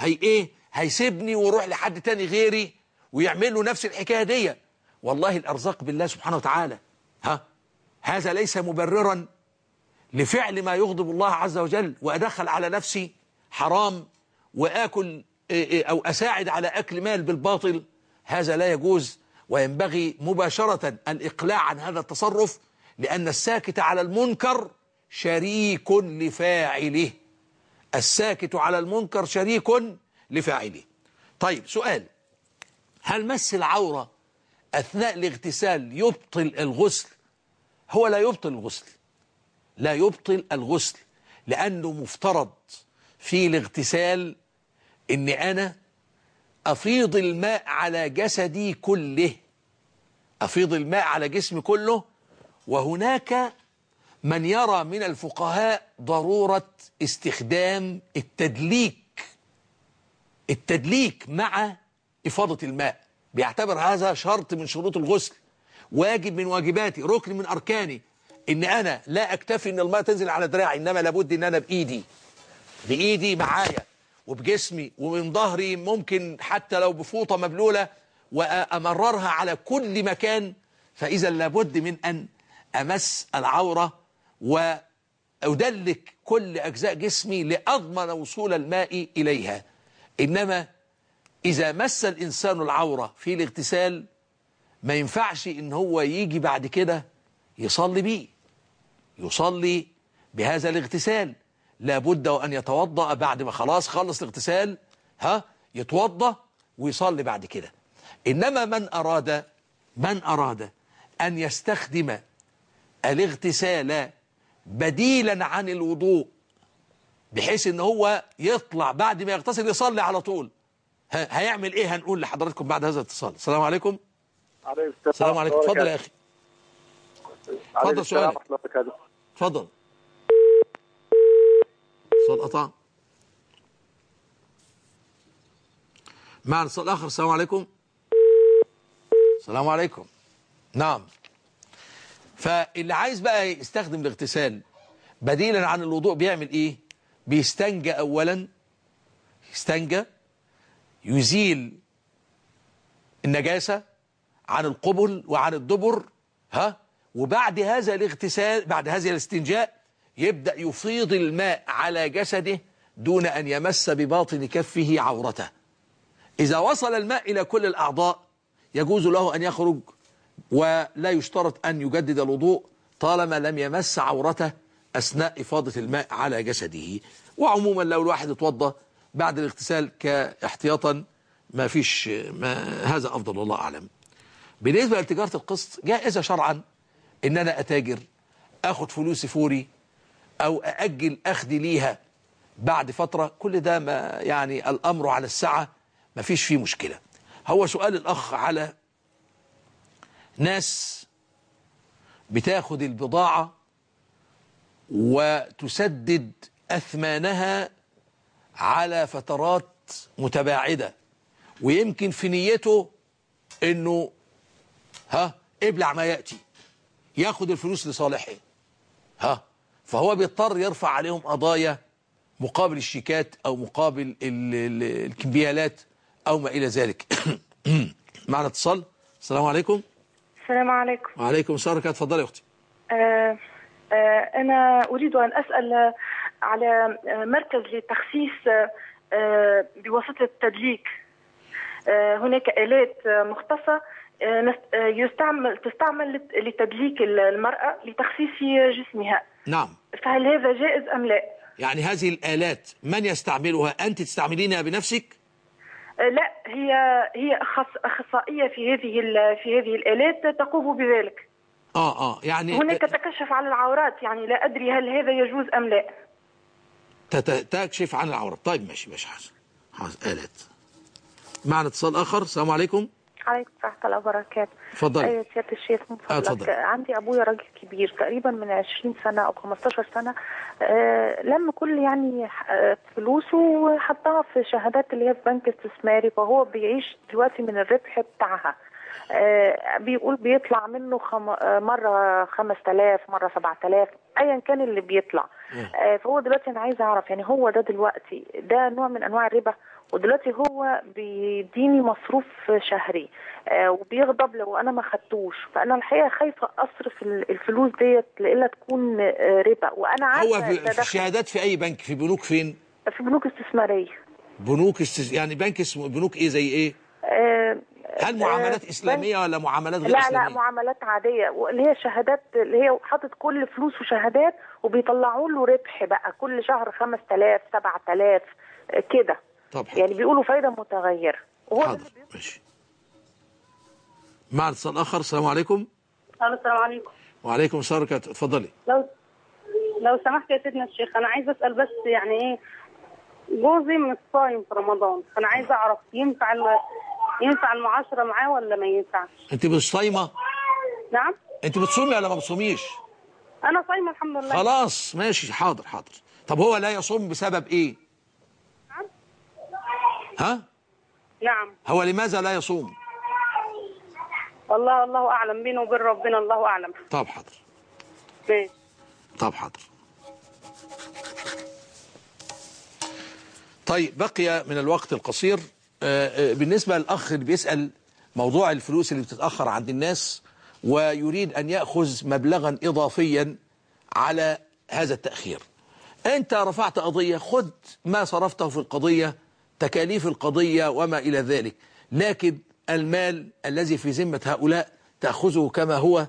هي ايه هيسيبني ويروح لحد تاني غيري ويعمل له نفس الحكايه دي والله الارزاق بالله سبحانه وتعالى ها هذا ليس مبررا لفعل ما يغضب الله عز وجل وادخل على نفسي حرام واكل إيه إيه او اساعد على اكل مال بالباطل هذا لا يجوز وينبغي مباشره الاقلاع عن هذا التصرف لان الساكت على المنكر شريك لفاعله الساكت على المنكر شريك لفاعله طيب سؤال هل مس العورة أثناء الاغتسال يبطل الغسل هو لا يبطل الغسل لا يبطل الغسل لأنه مفترض في الاغتسال أن أنا أفيض الماء على جسدي كله أفيض الماء على جسمي كله وهناك من يرى من الفقهاء ضرورة استخدام التدليك التدليك مع إفاضة الماء بيعتبر هذا شرط من شروط الغسل واجب من واجباتي ركن من أركاني إن أنا لا أكتفي إن الماء تنزل على دراعي إنما لابد إن أنا بإيدي بإيدي معايا وبجسمي ومن ظهري ممكن حتى لو بفوطة مبلولة وأمررها على كل مكان فإذا لابد من أن أمس العورة وأدلك كل أجزاء جسمي لأضمن وصول الماء إليها إنما إذا مس الإنسان العورة في الاغتسال ما ينفعش إن هو يجي بعد كده يصلي بيه يصلي بهذا الاغتسال لابد وأن يتوضأ بعد ما خلاص خلص الاغتسال ها يتوضأ ويصلي بعد كده إنما من أراد من أراد أن يستخدم الاغتسال بديلا عن الوضوء بحيث ان هو يطلع بعد ما يغتسل يصلي على طول هيعمل ايه هنقول لحضراتكم بعد هذا الاتصال السلام عليكم عليكم السلام عليكم اتفضل يا اخي اتفضل سؤالك اتفضل اتصال قطع معنا اتصال اخر السلام عليكم السلام عليكم نعم فاللي عايز بقى يستخدم الاغتسال بديلا عن الوضوء بيعمل ايه بيستنجى اولا يستنجى يزيل النجاسة عن القبل وعن الدبر ها وبعد هذا الاغتسال بعد هذا الاستنجاء يبدأ يفيض الماء على جسده دون أن يمس بباطن كفه عورته إذا وصل الماء إلى كل الأعضاء يجوز له أن يخرج ولا يشترط أن يجدد الوضوء طالما لم يمس عورته أثناء إفاضة الماء على جسده وعموما لو الواحد اتوضى بعد الاغتسال كاحتياطا ما فيش ما هذا أفضل والله أعلم بالنسبة لتجارة القسط جائزة شرعا إن أنا أتاجر أخد فلوسي فوري أو أأجل أخدي ليها بعد فترة كل ده ما يعني الأمر على الساعة ما فيش فيه مشكلة هو سؤال الأخ على ناس بتاخد البضاعة وتسدد أثمانها على فترات متباعدة ويمكن في نيته انه ها ابلع ما يأتي ياخد الفلوس لصالحه ها فهو بيضطر يرفع عليهم قضايا مقابل الشيكات او مقابل ال- ال- الكمبيالات او ما الى ذلك معنا اتصال السلام عليكم السلام عليكم وعليكم السلام ورحمه الله اتفضلي يا اختي آه آه أنا أريد أن أسأل على آه، مركز لتخسيس آه، آه، بواسطة التدليك آه، هناك آلات آه، مختصة آه، نست- آه، يستعمل تستعمل لت- لتدليك المرأة لتخسيس جسمها نعم فهل هذا جائز أم لا؟ يعني هذه الآلات من يستعملها أنت تستعملينها بنفسك آه، لا هي هي أخص أخصائية في هذه ال- في هذه الآلات تقوم بذلك اه اه يعني هناك تكشف على العورات يعني لا أدري هل هذا يجوز أم لا تت- تكشف عن العورة طيب ماشي ماشي حاضر حاضر آلات معنا اتصال آخر السلام عليكم عليكم ورحمة الله وبركاته اتفضلي. أيوة سيادة الشيخ من آه، فضلك اتفضل. عندي أبويا راجل كبير تقريبا من 20 سنة أو 15 سنة آه لم كل يعني آه، فلوسه وحطها في شهادات اللي هي في بنك استثماري فهو بيعيش دلوقتي من الربح بتاعها آه بيقول بيطلع منه خم... آه مرة 5000 مرة 7000 أيا كان اللي بيطلع آه فهو دلوقتي أنا عايزة أعرف يعني هو ده دلوقتي ده نوع من أنواع الربا ودلوقتي هو بيديني مصروف شهري آه، وبيغضب لو انا ما خدتوش فانا الحقيقه خايفه اصرف ال- الفلوس ديت لإلا تكون آه، ربا وانا عارفه هو في, ده في دخل الشهادات في اي بنك في بنوك فين في بنوك استثماريه بنوك استز... يعني بنك اسمه بنوك ايه زي ايه آه، هل معاملات آه، اسلاميه ولا معاملات غير لا لا اسلاميه معاملات عادية اللي هي شهادات اللي هي حاطط كل فلوسه شهادات وبيطلعوا له ربح بقى كل شهر 5000 7000 آه، كده طبعا يعني بيقولوا فايدة متغيرة وهو حاضر ماشي مع اتصال اخر السلام عليكم الو السلام عليكم وعليكم السلام ورحمه الله اتفضلي لو لو سمحت يا سيدنا الشيخ انا عايزه اسال بس يعني ايه جوزي مش صايم في رمضان فانا عايزه اعرف ينفع ال- ينفع المعاشره معاه ولا ما ينفعش انت مش صايمه نعم انت بتصومي ولا ما بتصوميش انا صايمه الحمد لله خلاص ماشي حاضر حاضر طب هو لا يصوم بسبب ايه ها نعم هو لماذا لا يصوم والله الله اعلم بينه وبين ربنا الله اعلم طب حاضر ماشي طب حاضر طيب بقي من الوقت القصير آه، آه، بالنسبة للأخ اللي بيسأل موضوع الفلوس اللي بتتأخر عند الناس ويريد أن يأخذ مبلغا إضافيا على هذا التأخير أنت رفعت قضية خذ ما صرفته في القضية تكاليف القضية وما إلى ذلك لكن المال الذي في ذمة هؤلاء تأخذه كما هو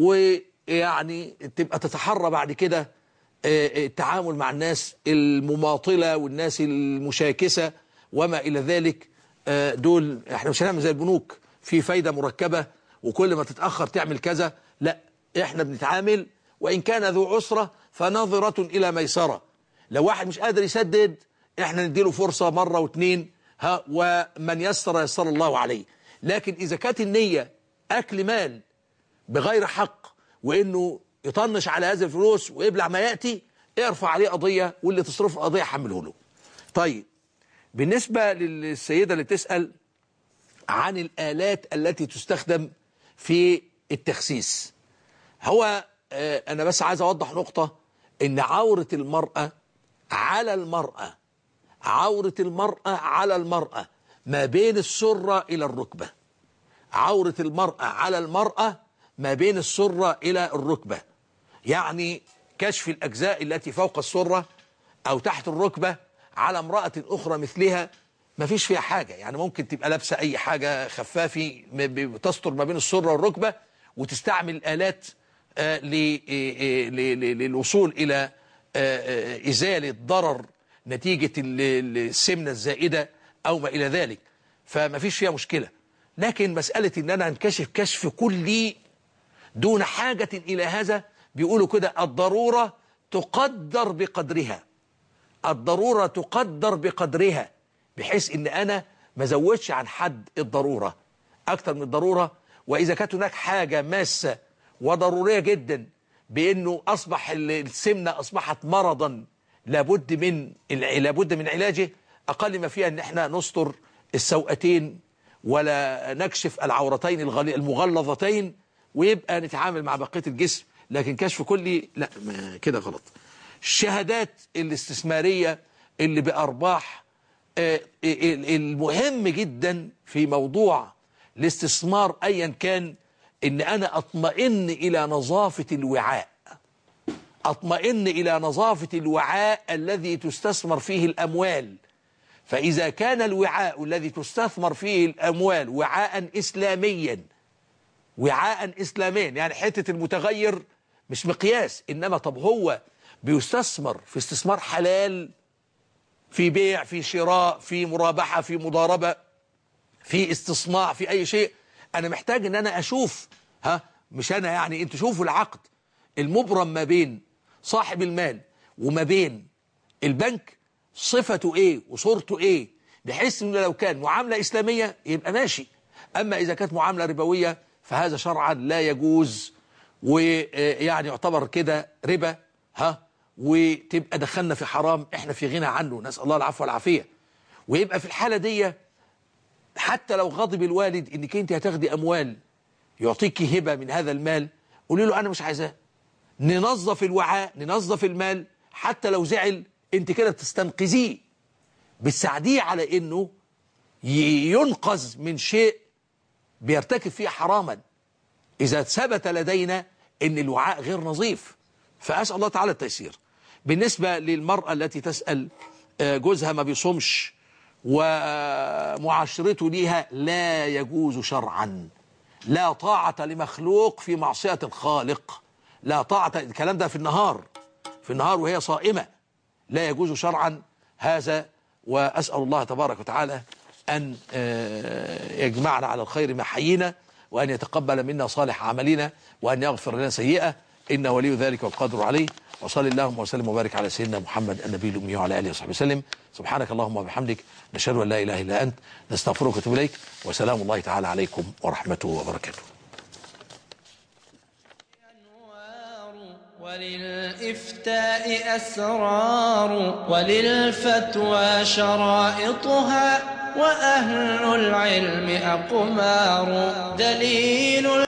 ويعني تبقى تتحرى بعد كده آه، آه، التعامل مع الناس المماطلة والناس المشاكسة وما إلى ذلك آه، دول احنا مش هنعمل زي البنوك في فايدة مركبة وكل ما تتأخر تعمل كذا لا احنا بنتعامل وإن كان ذو عسرة فناظرة إلى ميسرة لو واحد مش قادر يسدد احنا نديله فرصة مرة واثنين ها ومن يسر يسر الله عليه لكن إذا كانت النية أكل مال بغير حق وإنه يطنش على هذه الفلوس ويبلع ما يأتي ارفع عليه قضية واللي تصرف القضية حمله له طيب بالنسبة للسيدة اللي تسأل عن الآلات التي تستخدم في التخسيس هو آه، أنا بس عايز أوضح نقطة إن عورة المرأة على المرأة عورة المرأة على المرأة ما بين السرة إلى الركبة عورة المرأة على المرأة ما بين السرة إلى الركبة يعني كشف الأجزاء التي فوق السرة أو تحت الركبة على امرأة أخرى مثلها ما فيش فيها حاجة يعني ممكن تبقى لابسة أي حاجة خفافي م- ب- تستر ما بين السرة والركبة وتستعمل الآلات آه، ل- آه، ل- ل- للوصول إلى آه، آه، إزالة ضرر نتيجة ال- ال- السمنة الزائدة أو ما إلى ذلك فما فيش فيها مشكلة لكن مسألة إن أنا أنكشف كشف كلي دون حاجة إلى هذا بيقولوا كده الضرورة تقدر بقدرها الضرورة تقدر بقدرها بحيث ان انا ما زودش عن حد الضرورة اكتر من الضرورة واذا كانت هناك حاجة ماسة وضرورية جدا بانه اصبح ال- السمنة اصبحت مرضا لابد من الع- لابد من علاجه اقل ما فيها ان احنا نستر السوأتين ولا نكشف العورتين الغلي- المغلظتين ويبقى نتعامل مع بقية الجسم لكن كشف كلي لا ما كده غلط الشهادات الاستثمارية اللي بأرباح آه، ال- المهم جدا في موضوع الاستثمار أيا كان إن أنا أطمئن إلى نظافة الوعاء أطمئن إلى نظافة الوعاء الذي تستثمر فيه الأموال فإذا كان الوعاء الذي تستثمر فيه الأموال وعاء إسلاميا وعاء إسلاميا يعني حتة المتغير مش مقياس إنما طب هو بيستثمر في استثمار حلال في بيع في شراء في مرابحة في مضاربة في استصناع في أي شيء أنا محتاج إن أنا أشوف ها مش أنا يعني أنتوا شوفوا العقد المبرم ما بين صاحب المال وما بين البنك صفته إيه وصورته إيه بحيث إنه لو كان معاملة إسلامية يبقى ماشي أما إذا كانت معاملة ربوية فهذا شرعا لا يجوز ويعني يعتبر كده ربا ها وتبقى دخلنا في حرام احنا في غنى عنه نسأل الله العفو والعافية ويبقى في الحالة دي حتى لو غضب الوالد انك انت هتاخدي اموال يعطيك هبة من هذا المال قولي له انا مش عايزاه ننظف الوعاء ننظف المال حتى لو زعل انت كده بتستنقذيه بتساعديه على انه ي- ينقذ من شيء بيرتكب فيه حراما إذا ثبت لدينا أن الوعاء غير نظيف فأسأل الله تعالى التيسير بالنسبة للمرأة التي تسأل آه، جوزها ما بيصومش ومعاشرته ليها لا يجوز شرعا لا طاعة لمخلوق في معصية الخالق لا طاعة الكلام ده في النهار في النهار وهي صائمة لا يجوز شرعا هذا وأسأل الله تبارك وتعالى أن آه، يجمعنا على الخير ما حيينا وأن يتقبل منا صالح عملنا وأن يغفر لنا سيئة إن ولي ذلك والقادر عليه وصلى اللهم وسلم وبارك على سيدنا محمد النبي الأمي وعلى آله وصحبه وسلم سبحانك اللهم وبحمدك نشهد أن لا إله إلا أنت نستغفرك ونتوب إليك وسلام الله تعالى عليكم ورحمته وبركاته وللإفتاء أسرار وللفتوى شرائطها وأهل العلم أقمار دليل